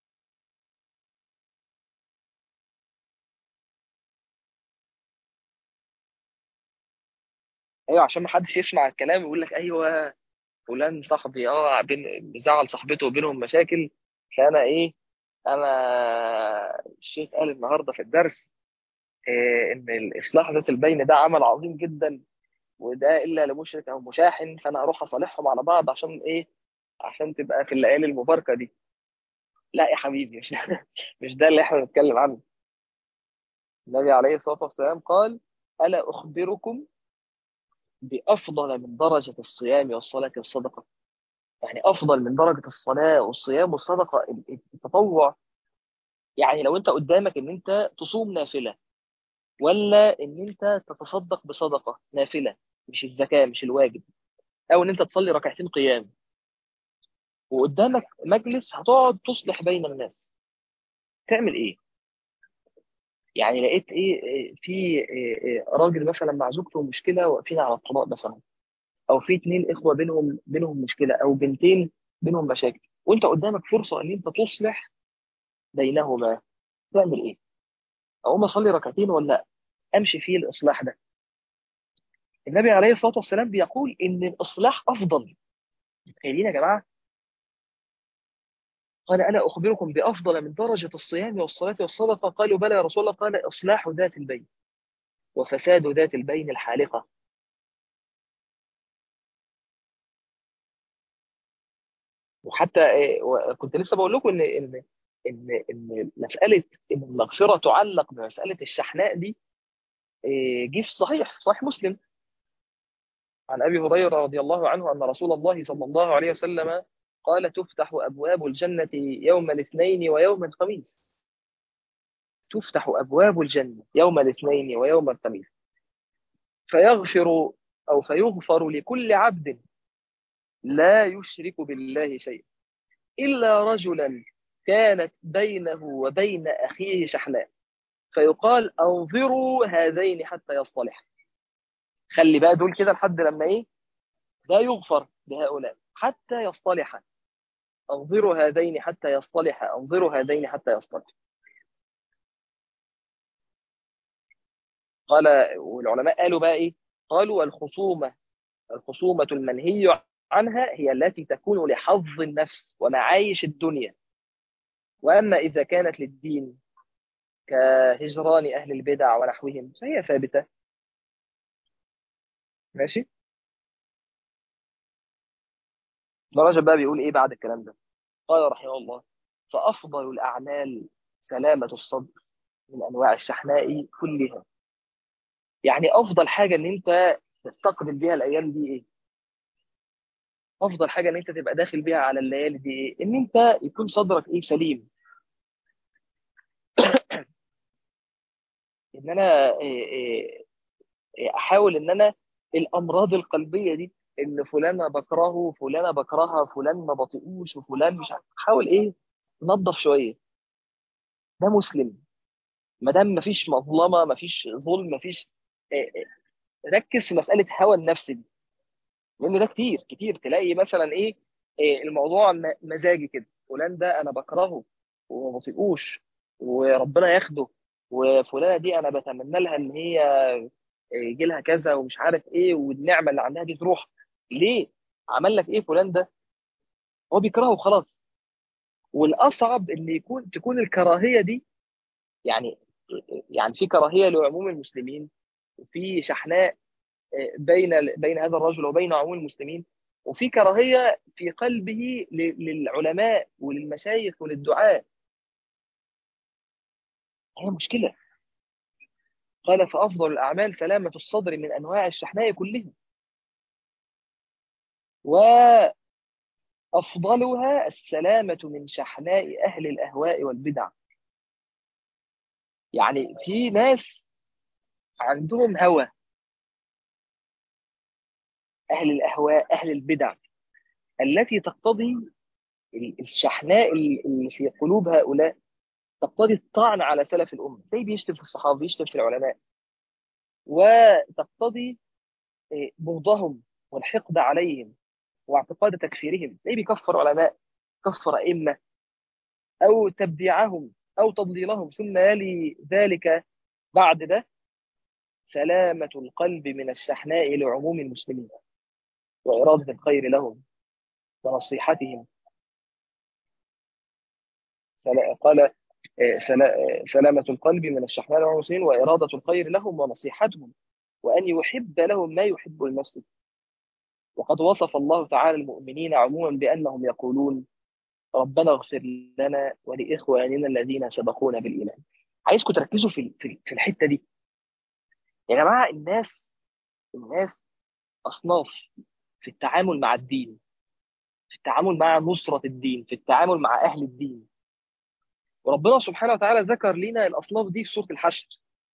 S1: ايوه عشان ما حدش يسمع الكلام ويقول لك ايوه فلان صاحبي اه بين بيزعل صاحبته وبينهم مشاكل فانا ايه انا الشيخ قال النهارده في الدرس إيه ان الاصلاح ذات البين ده عمل عظيم جدا وده الا لمشرك او مشاحن فانا اروح اصالحهم على بعض عشان ايه عشان تبقى في الليالي المباركه دي لا يا حبيبي مش مش ده اللي احنا بنتكلم عنه النبي عليه الصلاه والسلام قال الا اخبركم بافضل من درجه الصيام والصلاه والصدقه يعني افضل من درجه الصلاه والصيام والصدقه التطوع يعني لو انت قدامك ان انت تصوم نافله ولا ان انت تتصدق بصدقه نافله مش الزكاه مش الواجب او ان انت تصلي ركعتين قيام وقدامك مجلس هتقعد تصلح بين الناس تعمل ايه يعني لقيت ايه إيه، في إيه، إيه، راجل مثلا مع زوجته مشكله واقفين على الطلاق مثلا او في اتنين اخوه بينهم بينهم مشكله او بنتين بينهم مشاكل وانت قدامك فرصه ان انت تصلح بينهما تعمل ايه اقوم اصلي ركعتين ولا امشي في الاصلاح ده النبي عليه الصلاه والسلام بيقول ان الاصلاح افضل متخيلين يا جماعه قال الا اخبركم بافضل من درجه الصيام والصلاه والصدقه قالوا بلى يا رسول الله قال اصلاح ذات البين وفساد ذات البين الحالقه وحتى إيه، و- كنت لسه بقول لكم ان ان ان ان مساله ان المغفره تعلق بمساله الشحناء دي إيه، جه في صحيح صحيح مسلم عن ابي هريره رضي الله عنه ان رسول الله صلى الله عليه وسلم قال تفتح ابواب الجنه يوم الاثنين ويوم الخميس تفتح ابواب الجنه يوم الاثنين ويوم الخميس فيغفر او فيغفر لكل عبد لا يشرك بالله شيئا الا رجلا كانت بينه وبين اخيه شحناء فيقال انظروا هذين حتى يصطلحا خلي بقى دول كده لحد لما ايه ده يغفر لهؤلاء حتى يصطلحا انظروا هذين حتى يصطلحا انظروا هذين حتى يصطلحا قال والعلماء قالوا بقى ايه قالوا والخصومه الخصومه المنهي عنها هي التي تكون لحظ النفس ومعايش الدنيا واما اذا كانت للدين كهجران اهل البدع ونحوهم فهي ثابته ماشي درجة بقى بيقول ايه بعد الكلام ده قال رحمه الله فافضل الاعمال سلامة الصدر من انواع الشحناء كلها يعني افضل حاجة ان انت تستقبل بيها الايام دي ايه افضل حاجة ان انت تبقى داخل بيها على الليالي دي ايه ان انت يكون صدرك ايه سليم ان انا إيه إيه إيه احاول ان انا الامراض القلبيه دي ان فلانه بكرهه فلانه بكرهها فلان ما بطيقوش وفلان مش عارف حاول ايه نظف شويه ده مسلم ما دام ما فيش مظلمه ما فيش ظلم ما فيش إيه إيه ركز في مساله هوى النفس دي لان ده كتير كتير تلاقي مثلا ايه, إيه الموضوع م- مزاجي كده فلان ده انا بكرهه وما بطيقوش وربنا ياخده وفلانه دي انا بتمنى لها ان هي يجي لها كذا ومش عارف ايه والنعمه اللي عندها دي تروح ليه عمل لك ايه فلان ده هو بيكرهه وخلاص والاصعب ان يكون تكون الكراهيه دي يعني يعني في كراهيه لعموم المسلمين وفي شحناء بين بين هذا الرجل وبين عموم المسلمين وفي كراهيه في قلبه ل- للعلماء وللمشايخ وللدعاء هي مشكله قال فافضل الاعمال سلامه الصدر من انواع الشحناء كلها وافضلها السلامه من شحناء اهل الاهواء والبدع يعني في ناس عندهم هوى اهل الاهواء اهل البدع التي تقتضي الشحناء اللي في قلوب هؤلاء تقتضي الطعن على سلف الأمة زي بيشتم في الصحابة بيشتم في العلماء وتقتضي بغضهم والحقد عليهم واعتقاد تكفيرهم زي بيكفر علماء كفر أئمة أو تبديعهم أو تضليلهم ثم يلي ذلك بعد ده سلامة القلب من الشحناء لعموم المسلمين وإرادة الخير لهم ونصيحتهم سلا- قال آه، سلا- آه، سلامة القلب من الشحناء لعموم المسلمين وإرادة الخير لهم ونصيحتهم وأن يحب لهم ما يحب لنفسه وقد وصف الله تعالى المؤمنين عموما بأنهم يقولون ربنا اغفر لنا ولإخواننا الذين سبقونا بالإيمان عايزكم تركزوا في في في الحتة دي يا جماعة الناس الناس أصناف في التعامل مع الدين في التعامل مع نصرة الدين في التعامل مع أهل الدين وربنا سبحانه وتعالى ذكر لنا الأصناف دي في سورة الحشر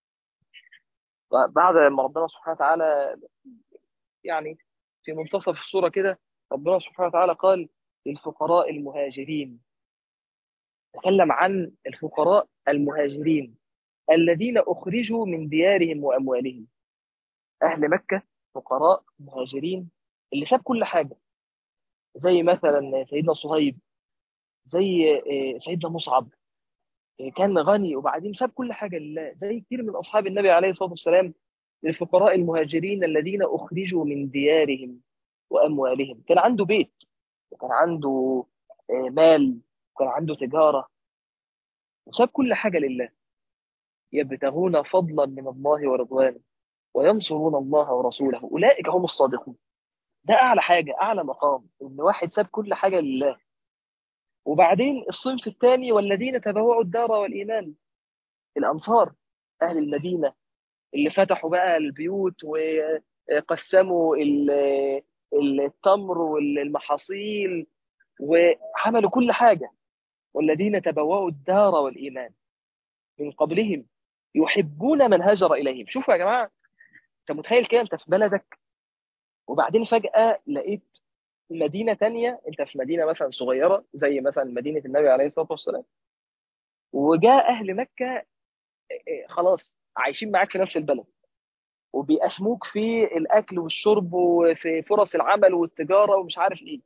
S1: بعد ما ربنا سبحانه وتعالى يعني في منتصف السورة كده ربنا سبحانه وتعالى قال للفقراء المهاجرين تكلم عن الفقراء المهاجرين الذين أخرجوا من ديارهم وأموالهم أهل مكة فقراء مهاجرين اللي ساب كل حاجة زي مثلا سيدنا صهيب زي آه، سيدنا مصعب آه، كان غني وبعدين ساب كل حاجة لله زي كتير من أصحاب النبي عليه الصلاة والسلام للفقراء المهاجرين الذين أخرجوا من ديارهم وأموالهم كان عنده بيت وكان عنده آه، مال وكان عنده تجارة وساب كل حاجة لله يبتغون فضلا من الله ورضوانه وينصرون الله ورسوله أولئك هم الصادقون ده أعلى حاجة أعلى مقام إن واحد ساب كل حاجة لله وبعدين الصنف الثاني والذين تبوأوا الدار والإيمان الأنصار أهل المدينة اللي فتحوا بقى البيوت وقسموا ال- التمر والمحاصيل وعملوا كل حاجة والذين تبوأوا الدار والإيمان من قبلهم يحبون من هاجر إليهم شوفوا يا جماعة أنت متخيل كده أنت في بلدك وبعدين فجأة لقيت مدينة تانية أنت في مدينة مثلا صغيرة زي مثلا مدينة النبي عليه الصلاة والسلام وجاء أهل مكة إيه، خلاص عايشين معاك في نفس البلد وبيقسموك في الأكل والشرب وفي فرص العمل والتجارة ومش عارف إيه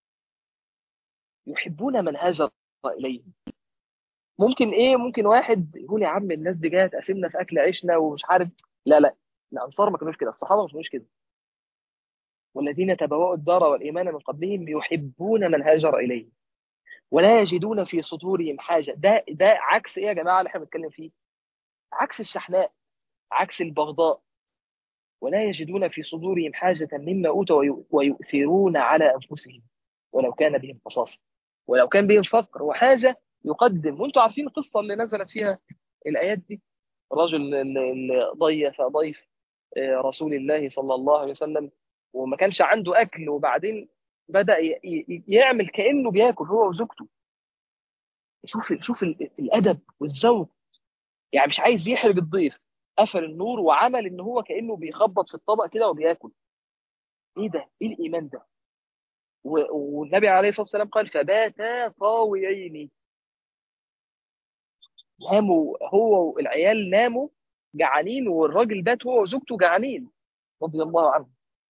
S1: يحبون من هاجر إليهم ممكن إيه ممكن واحد يقول يا عم الناس دي جايه تقسمنا في أكل عيشنا ومش عارف لا لا الأنصار ما كانوش كده الصحابة ما كانوش كده والذين تبوأوا الدار والإيمان من قبلهم يحبون من هاجر إليهم ولا يجدون في صدورهم حاجة ده ده عكس إيه يا جماعة اللي احنا بنتكلم فيه عكس الشحناء عكس البغضاء ولا يجدون في صدورهم حاجة مما أوتوا ويؤ- ويؤثرون على أنفسهم ولو كان بهم خصاصة ولو كان بهم فقر وحاجة يقدم وانتم عارفين القصة اللي نزلت فيها الآيات دي الرجل اللي اللي ضيف ضيف آه، رسول الله صلى الله عليه وسلم وما كانش عنده أكل وبعدين بدأ ي- ي- يعمل كأنه بياكل هو وزوجته شوف شوف ال- الأدب والذوق يعني مش عايز يحرج الضيف قفل النور وعمل ان هو كانه بيخبط في الطبق كده وبياكل ايه ده ايه الايمان ده و- والنبي عليه الصلاه والسلام قال فباتا طاويين ناموا هو والعيال ناموا جعانين والراجل بات هو وزوجته جعانين رضي الله عنه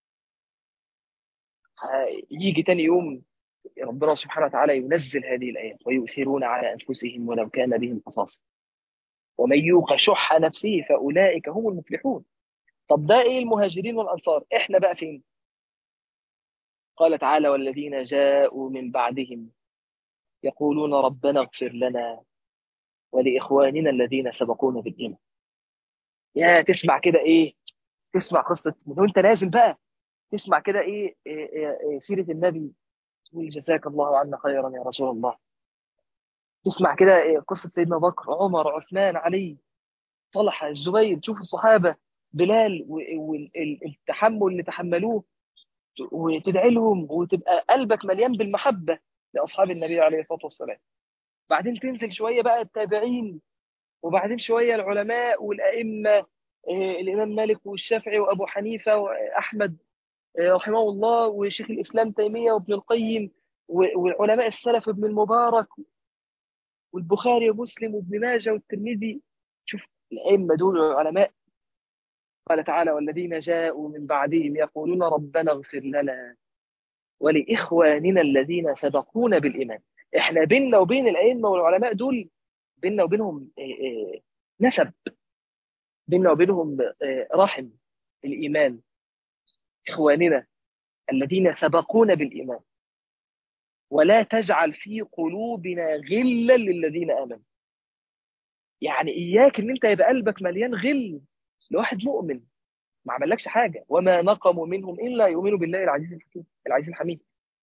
S1: يجي تاني يوم ربنا سبحانه وتعالى ينزل هذه الايات ويؤثرون على انفسهم ولو كان بهم خصاصه ومن يوق شح نفسه فاولئك هم المفلحون طب ده ايه المهاجرين والانصار احنا بقى فين قال تعالى والذين جاءوا من بعدهم يقولون ربنا اغفر لنا ولإخواننا الذين سبقونا بالإيمان يا تسمع كده إيه تسمع قصه وانت نازل بقى تسمع كده ايه, إيه, إيه, إيه سيره النبي تقول جزاك الله عنا خيرا يا رسول الله تسمع كده إيه قصه سيدنا بكر عمر عثمان علي طلحه الزبير تشوف الصحابه بلال والتحمل اللي تحملوه وتدعي لهم وتبقى قلبك مليان بالمحبه لاصحاب النبي عليه الصلاه والسلام بعدين تنزل شويه بقى التابعين وبعدين شويه العلماء والائمه إيه، الامام مالك والشافعي وابو حنيفه واحمد إيه، رحمه الله وشيخ الاسلام تيميه وابن القيم وعلماء السلف ابن المبارك والبخاري ومسلم وابن ماجه والترمذي شوف الائمه دول العلماء قال تعالى والذين جاءوا من بعدهم يقولون ربنا اغفر لنا ولاخواننا الذين سبقونا بالايمان احنا بيننا وبين الائمه والعلماء دول بيننا وبينهم إيه، إيه، نسب بيننا وبينهم إيه، رحم الايمان اخواننا الذين سبقونا بالايمان ولا تجعل في قلوبنا غلا للذين امنوا يعني اياك ان انت يبقى قلبك مليان غل لواحد مؤمن ما عملكش حاجه وما نقموا منهم الا يؤمنوا بالله العزيز الحكيم العزيز الحميد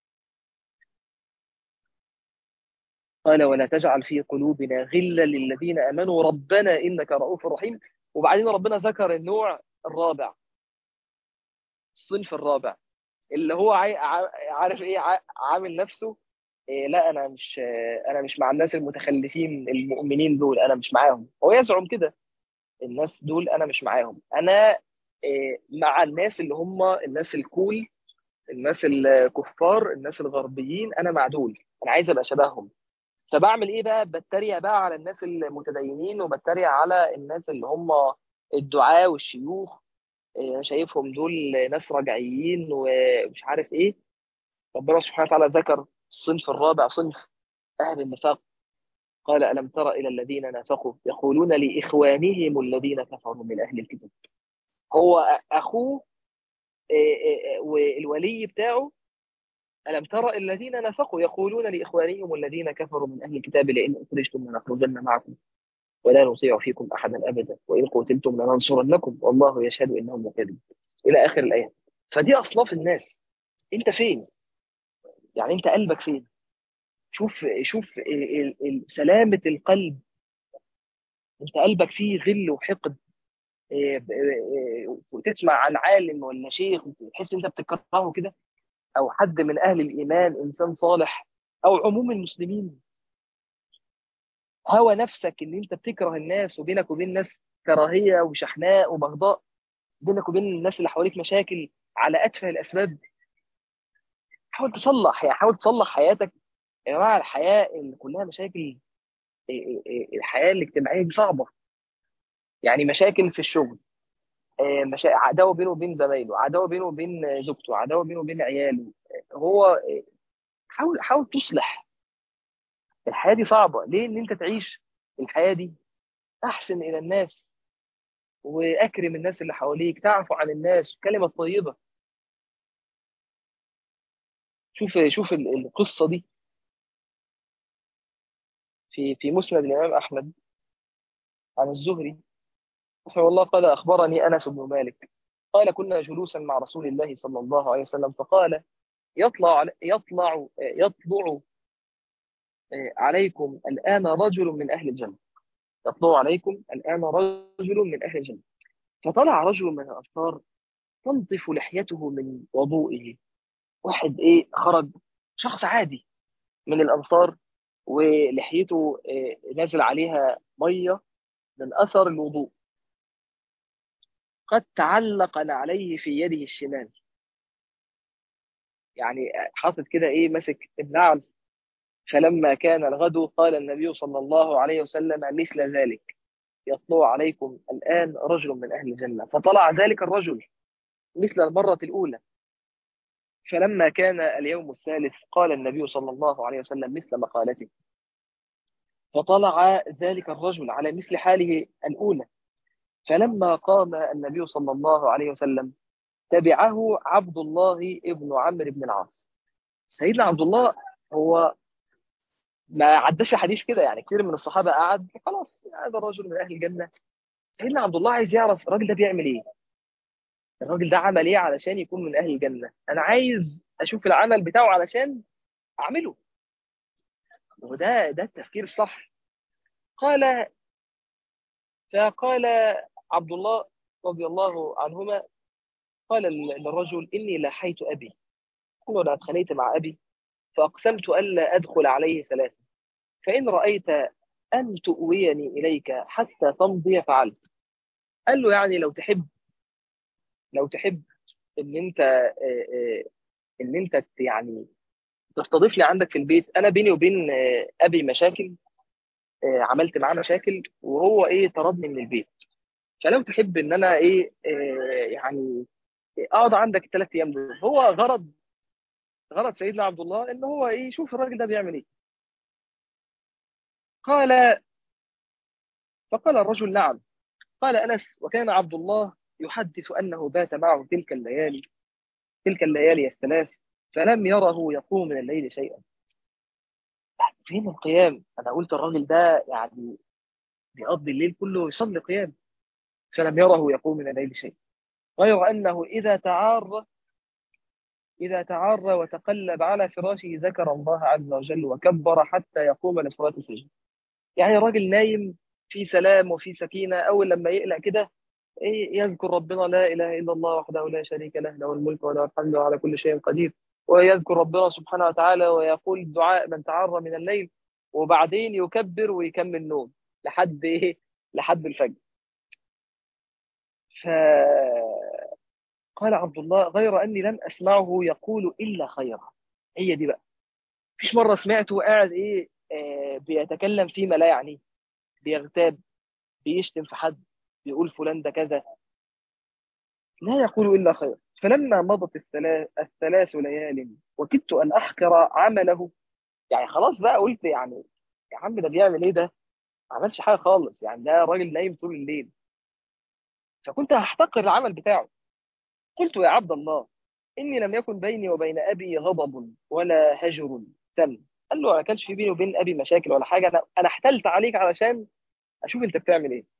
S1: قال ولا تجعل في قلوبنا غلا للذين امنوا ربنا انك رؤوف رحيم وبعدين ربنا ذكر النوع الرابع الصنف الرابع اللي هو عارف ايه عامل نفسه إيه لا انا مش انا مش مع الناس المتخلفين المؤمنين دول انا مش معاهم هو يزعم كده الناس دول انا مش معاهم انا إيه مع الناس اللي هم الناس الكول الناس الكفار الناس الغربيين انا مع دول انا عايز ابقى شبههم فبعمل ايه بقى بتريق بقى على الناس المتدينين وبتريق على الناس اللي هم الدعاة والشيوخ إيه، شايفهم دول ناس رجعيين ومش عارف ايه ربنا سبحانه وتعالى ذكر الصنف الرابع صنف اهل النفاق قال الم تر الى الذين نافقوا يقولون لاخوانهم الذين كفروا من اهل الكتاب هو اخوه إيه، إيه، والولي بتاعه ألم تر الذين نفقوا يقولون لإخوانهم الذين كفروا من أهل الكتاب لئن أخرجتم لنخرجن معكم ولا نطيع فيكم أحدا أبدا وإن قتلتم لننصرنكم والله يشهد إنهم لكاذبون إلى آخر الآية فدي أصناف الناس أنت فين؟ يعني أنت قلبك فين؟ شوف شوف سلامة القلب أنت قلبك فيه غل وحقد إيه، إيه، وتسمع عن عالم ولا شيخ وتحس انت بتكرهه كده او حد من اهل الايمان انسان صالح او عموم المسلمين هوى نفسك ان انت بتكره الناس وبينك وبين الناس كراهيه وشحناء وبغضاء بينك وبين الناس اللي حواليك مشاكل على اتفه الاسباب حاول تصلح يعني حاول تصلح حياتك يا جماعه الحياه اللي كلها مشاكل الحياه الاجتماعيه دي صعبه يعني مشاكل في الشغل آه، مشا... عداوه بينه وبين زمايله عداوه بينه وبين زوجته عداوه بينه وبين عياله هو آه، حاول حاول تصلح الحياه دي صعبه ليه ان انت تعيش الحياه دي احسن الى الناس واكرم الناس اللي حواليك تعفو عن الناس كلمه طيبه شوف شوف القصه دي في في مسند الامام احمد عن الزهري رحمه الله قال أخبرني أنس بن مالك قال كنا جلوسا مع رسول الله صلى الله عليه وسلم فقال يطلع يطلع يطلع آه، عليكم الآن رجل من أهل الجنة يطلع عليكم الآن رجل من أهل الجنة فطلع رجل من الأنصار تنطف لحيته من وضوئه واحد إيه خرج شخص عادي من الأنصار ولحيته آه، نازل عليها مية من أثر الوضوء قد تعلق عليه في يده الشمال يعني حاطط كده ايه ماسك النعل فلما كان الغد قال النبي صلى الله عليه وسلم مثل ذلك يطلع عليكم الآن رجل من أهل الجنة فطلع ذلك الرجل مثل المرة الأولى فلما كان اليوم الثالث قال النبي صلى الله عليه وسلم مثل مقالته فطلع ذلك الرجل على مثل حاله الأولى فلما قام النبي صلى الله عليه وسلم تبعه عبد الله ابن عمرو بن العاص سيدنا عبد الله هو ما عداش حديث كده يعني كثير من الصحابه قعد خلاص هذا الرجل من اهل الجنه سيدنا عبد الله عايز يعرف الراجل ده بيعمل ايه الراجل ده عمل ايه علشان يكون من اهل الجنه انا عايز اشوف العمل بتاعه علشان اعمله وده ده التفكير الصح قال فقال عبد الله رضي الله عنهما قال للرجل اني لاحيت ابي قال انا اتخانقت مع ابي فاقسمت الا ادخل عليه ثلاثه فان رايت ان تؤويني اليك حتى تمضي فعلت قال له يعني لو تحب لو تحب ان انت آه، آه، ان انت يعني تستضيفني عندك في البيت انا بيني وبين آه، ابي مشاكل آه، عملت معاه مشاكل وهو ايه طردني من البيت فلو تحب ان انا ايه آه، يعني اقعد عندك الثلاث ايام دول هو غرض غرض سيدنا عبد الله ان هو ايه يشوف الراجل ده بيعمل ايه قال فقال الرجل نعم قال انس وكان عبد الله يحدث انه بات معه تلك الليالي تلك الليالي الثلاث فلم يره يقوم من الليل شيئا فين القيام انا قلت الراجل ده يعني بيقضي الليل كله يصلي قيام فلم يره يقوم من الليل شيئا غير انه اذا تعار اذا تعار وتقلب على فراشه ذكر الله عز وجل وكبر حتى يقوم لصلاه الفجر يعني راجل نايم في سلام وفي سكينه اول لما يقلق كده إيه يذكر ربنا لا اله الا الله وحده لا شريك له له الملك وله الحمد وعلى كل شيء قدير ويذكر ربنا سبحانه وتعالى ويقول دعاء من تعرى من الليل وبعدين يكبر ويكمل نوم لحد ايه لحد الفجر فقال عبد الله غير اني لم اسمعه يقول الا خيرا هي دي بقى مفيش مره سمعته قاعد ايه آه بيتكلم فيما لا يعنيه بيغتاب بيشتم في حد بيقول فلان ده كذا لا يقول الا خير فلما مضت الثلاث الثلاث ليال وكدت ان احقر عمله يعني خلاص بقى قلت يعني يا عم ده بيعمل ايه ده؟ ما عملش حاجه خالص يعني ده راجل نايم طول الليل فكنت هحتقر العمل بتاعه قلت يا عبد الله اني لم يكن بيني وبين ابي غضب ولا هجر سم قال له ما كانش في بيني وبين ابي مشاكل ولا حاجه انا انا احتلت عليك علشان اشوف انت بتعمل ايه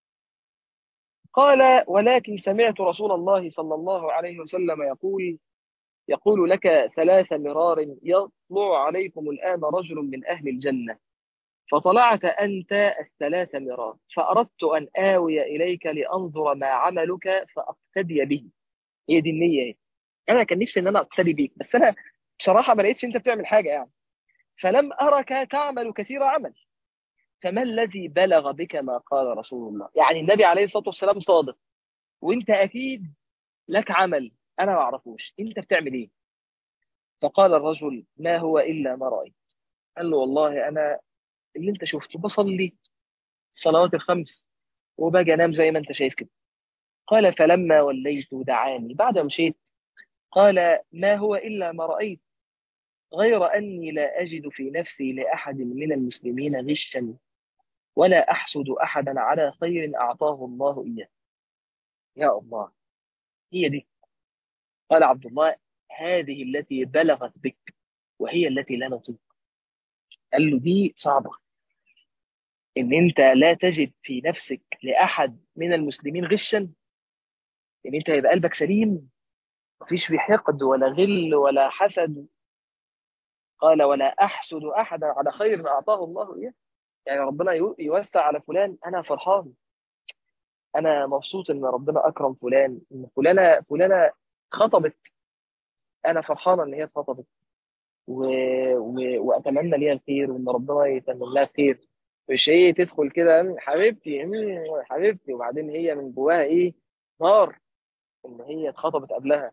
S1: قال ولكن سمعت رسول الله صلى الله عليه وسلم يقول يقول لك ثلاث مرار يطلع عليكم الآن رجل من أهل الجنة فطلعت أنت الثلاث مرار فأردت أن آوي إليك لأنظر ما عملك فأقتدي به هي دي النية هي. أنا كان نفسي إن أنا أقتدي بيك بس أنا بصراحة ما لقيتش أنت بتعمل حاجة يعني فلم أرك تعمل كثير عمل فما الذي بلغ بك ما قال رسول الله يعني النبي عليه الصلاة والسلام صادق وانت أكيد لك عمل أنا ما أعرفوش انت بتعمل إيه فقال الرجل ما هو إلا ما رأيت قال له والله أنا اللي انت شفته بصلي الصلوات الخمس وباجي انام زي ما انت شايف كده قال فلما وليت دعاني بعد ما مشيت قال ما هو إلا ما رأيت غير أني لا أجد في نفسي لأحد من المسلمين غشا ولا أحسد أحدا على خير أعطاه الله إياه يا الله هي دي قال عبد الله هذه التي بلغت بك وهي التي لا نطيق قال له دي صعبة إن أنت لا تجد في نفسك لأحد من المسلمين غشا إن أنت يبقى قلبك سليم مفيش في حقد ولا غل ولا حسد قال ولا أحسد أحدا على خير أعطاه الله إياه يعني ربنا يوسع على فلان أنا فرحان أنا مبسوط إن ربنا أكرم فلان إن فلانة فلانة خطبت أنا فرحانة إن هي اتخطبت و... و... وأتمنى ليها الخير وإن ربنا يتمنى لها الخير مش هي تدخل كده حبيبتي حبيبتي وبعدين هي من جواها إيه نار إن هي اتخطبت قبلها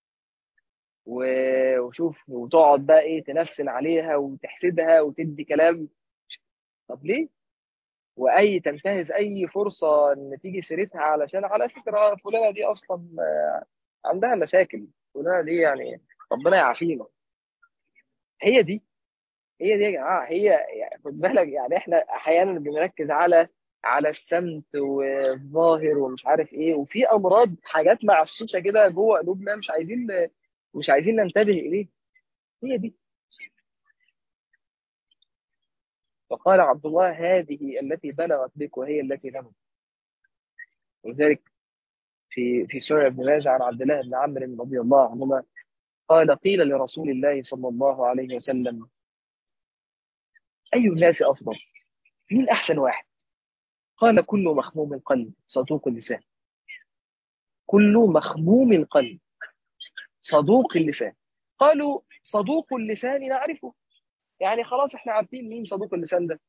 S1: وشوف وتقعد بقى ايه تنفسن عليها وتحسدها وتدي كلام طب ليه؟ واي تنتهز اي فرصه ان تيجي سيرتها علشان على فكره فلانه دي اصلا عندها مشاكل فلانه دي يعني ربنا يعافينا هي دي هي دي يا جماعه هي يعني خد بالك يعني احنا احيانا بنركز على على السمت والظاهر ومش عارف ايه وفي امراض حاجات معشوشه كده جوه قلوبنا مش عايزين مش عايزين ننتبه إليه هي دي فقال عبد الله هذه التي بلغت بك وهي التي لم ولذلك في في سورة ابن ماجه عن عبد الله بن عمرو رضي الله عنهما قال قيل لرسول الله صلى الله عليه وسلم أي الناس أفضل؟ مين أحسن واحد؟ قال كل مخموم القلب صدوق اللسان كل مخموم القلب صدوق اللسان قالوا صدوق اللسان نعرفه يعني خلاص احنا عارفين مين صدوق اللسان ده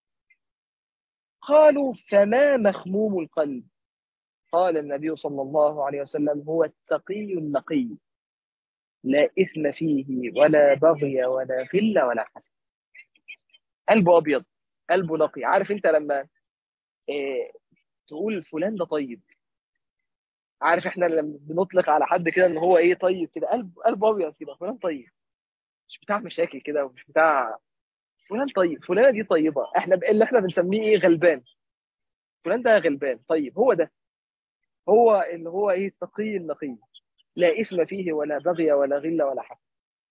S1: قالوا فما مخموم القلب قال النبي صلى الله عليه وسلم هو التقي النقي لا إثم فيه ولا بغي ولا غل ولا حسد قلبه أبيض قلبه نقي عارف أنت لما إيه تقول فلان ده طيب عارف احنا لما بنطلق على حد كده ان هو ايه طيب كده قلب قلبه ابيض كده فلان طيب مش بتاع مشاكل كده ومش بتاع فلان طيب فلانه دي طيبه احنا ب... اللي احنا بنسميه ايه غلبان فلان ده غلبان طيب هو ده هو اللي هو ايه التقي النقي لا اثم فيه ولا بغي ولا غل ولا حسد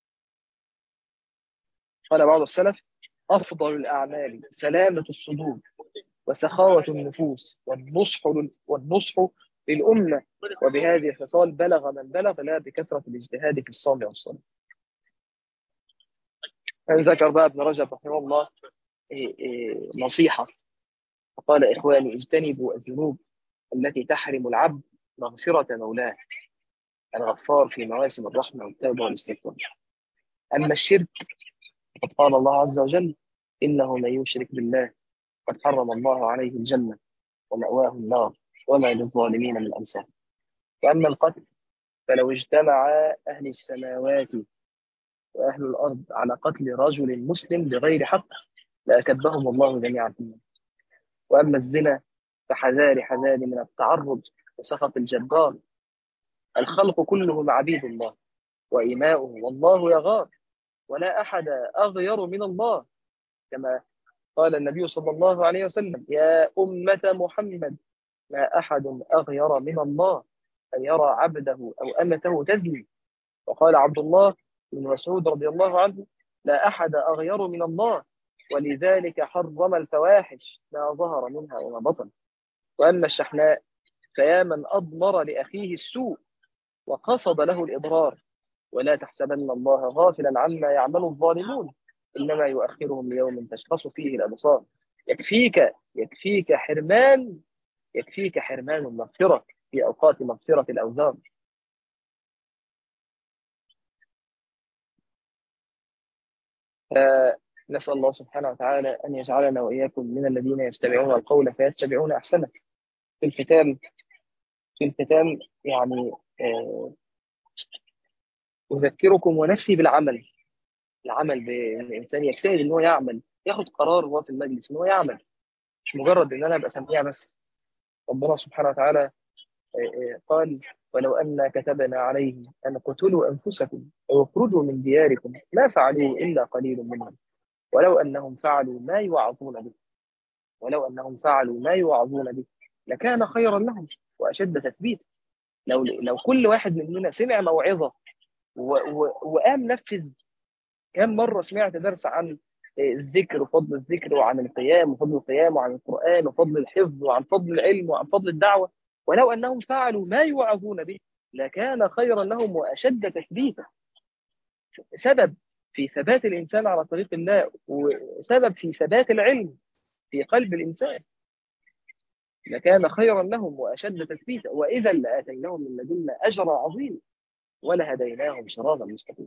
S1: قال بعض السلف افضل الاعمال سلامه الصدور وسخاوه النفوس والنصح لل... والنصح للامه وبهذه الخصال بلغ من بلغ لا بكثره الاجتهاد في الصوم والصلاه ذكر بقى ابن رجب رحمه الله إيه إيه نصيحة فقال إخواني اجتنبوا الذنوب التي تحرم العبد مغفرة مولاه الغفار في مواسم الرحمة والتوبة والاستغفار أما الشرك فقد قال الله عز وجل إنه من يشرك بالله قد حرم الله عليه الجنة ومأواه النار وما للظالمين من أنصار وأما القتل فلو اجتمع أهل السماوات وأهل الأرض على قتل رجل مسلم بغير حق لأكبهم الله جميعا فيه وأما الزنا فحذار حذار من التعرض لسخط الجبار الخلق كلهم عبيد الله وإماؤه والله يغار ولا أحد أغير من الله كما قال النبي صلى الله عليه وسلم يا أمة محمد ما أحد أغير من الله أن يرى عبده أو أمته تزني وقال عبد الله بن مسعود رضي الله عنه لا أحد أغير من الله ولذلك حرم الفواحش ما ظهر منها وما بطن وأما الشحناء فيا من أضمر لأخيه السوء وقصد له الإضرار ولا تحسبن الله غافلا عما يعمل الظالمون إنما يؤخرهم ليوم تشخص فيه الأبصار يكفيك يكفيك حرمان يكفيك حرمان المغفرة في أوقات مغفرة الأوزار نسأل الله سبحانه وتعالى أن يجعلنا وإياكم من الذين يستمعون القول فيتبعون أحسنه في الختام في الختام يعني أذكركم ونفسي بالعمل العمل بأن الإنسان يجتهد إن هو يعمل ياخد قرار وهو في المجلس إن هو يعمل مش مجرد إن أنا أبقى سميع بس ربنا سبحانه وتعالى قال ولو أن كتبنا عليهم أن قتلوا أنفسكم أو اخرجوا من دياركم ما فعلوا إلا قليل منهم ولو أنهم فعلوا ما يوعظون به ولو أنهم فعلوا ما يوعظون به لكان خيرا لهم وأشد تثبيتا لو لو كل واحد مننا سمع موعظة وقام نفذ كم مرة سمعت درس عن الذكر وفضل الذكر وعن القيام وفضل القيام وعن القرآن وفضل الحفظ وعن فضل العلم وعن فضل الدعوة ولو أنهم فعلوا ما يوعظون به لكان خيرا لهم وأشد تثبيتا سبب في ثبات الإنسان على طريق الله وسبب في ثبات العلم في قلب الإنسان لكان خيرا لهم وأشد تثبيتا وإذا لآتيناهم من لدنا أجرا عظيما ولهديناهم صراطا مستقيما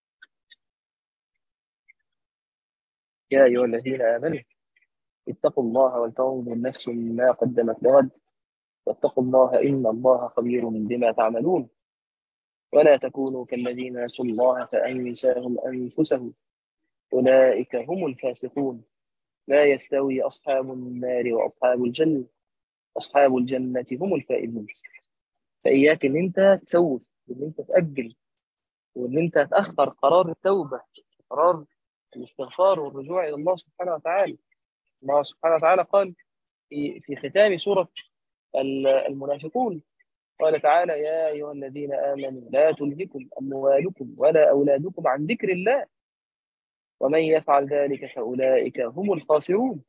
S1: يا أيها الذين آمنوا اتقوا الله ولتنظر نفس ما قدمت لغد واتقوا الله إن الله خبير بما تعملون ولا تكونوا كالذين نسوا الله فأنساهم أنفسهم أولئك هم الفاسقون لا يستوي أصحاب النار وأصحاب الجنة أصحاب الجنة هم الفائزون فإياك إن أنت تسوف وإن أنت تأجل وإن أنت تأخر قرار التوبة قرار الاستغفار والرجوع إلى الله سبحانه وتعالى الله سبحانه وتعالى قال في في ختام سورة المنافقون قال تعالى يا أيها الذين آمنوا لا تلهكم أموالكم ولا أولادكم عن ذكر الله ومن يفعل ذلك فأولئك هم الخاسرون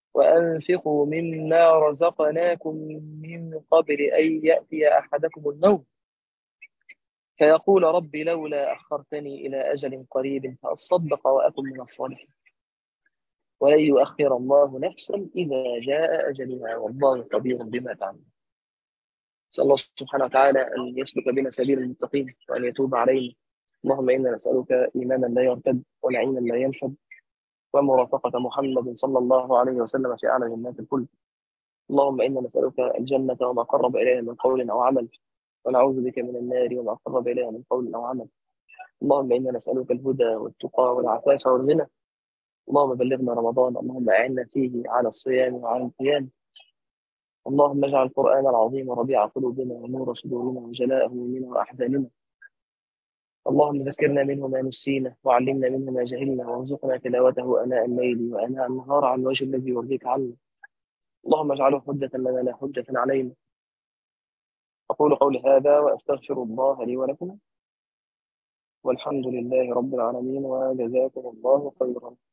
S1: وأنفقوا مما رزقناكم من قبل أن يأتي أحدكم الموت فيقول رب لولا أخرتني إلى أجل قريب فأصدق وأكن من الصالحين ولن يؤخر الله نفسا إذا جاء أجلها والله خبير بما تعمل نسأل الله سبحانه وتعالى أن يسلك بنا سبيل المتقين وأن يتوب علينا اللهم إنا نسألك إيمانا لا يرتد ونعيما لا ينفد ومرافقة محمد صلى الله عليه وسلم في أعلى جنات الكل اللهم إنا نسألك الجنة وما قرب إليها من قول أو عمل ونعوذ بك من النار وما قرب إليها من قول أو عمل اللهم إنا نسألك الهدى والتقى والعفاف والغنى اللهم بلغنا رمضان اللهم أعنا فيه على الصيام وعلى القيام اللهم اجعل القرآن العظيم ربيع قلوبنا ونور صدورنا وجلاء همومنا وأحزاننا اللهم ذكرنا منه ما نسينا وعلمنا منه ما جهلنا وارزقنا تلاوته آناء الليل وآناء النهار على الوجه الذي يرضيك عنا اللهم اجعله حجة لنا لا حجة علينا أقول قولي هذا وأستغفر الله لي ولكم والحمد لله رب العالمين وجزاكم الله خيرا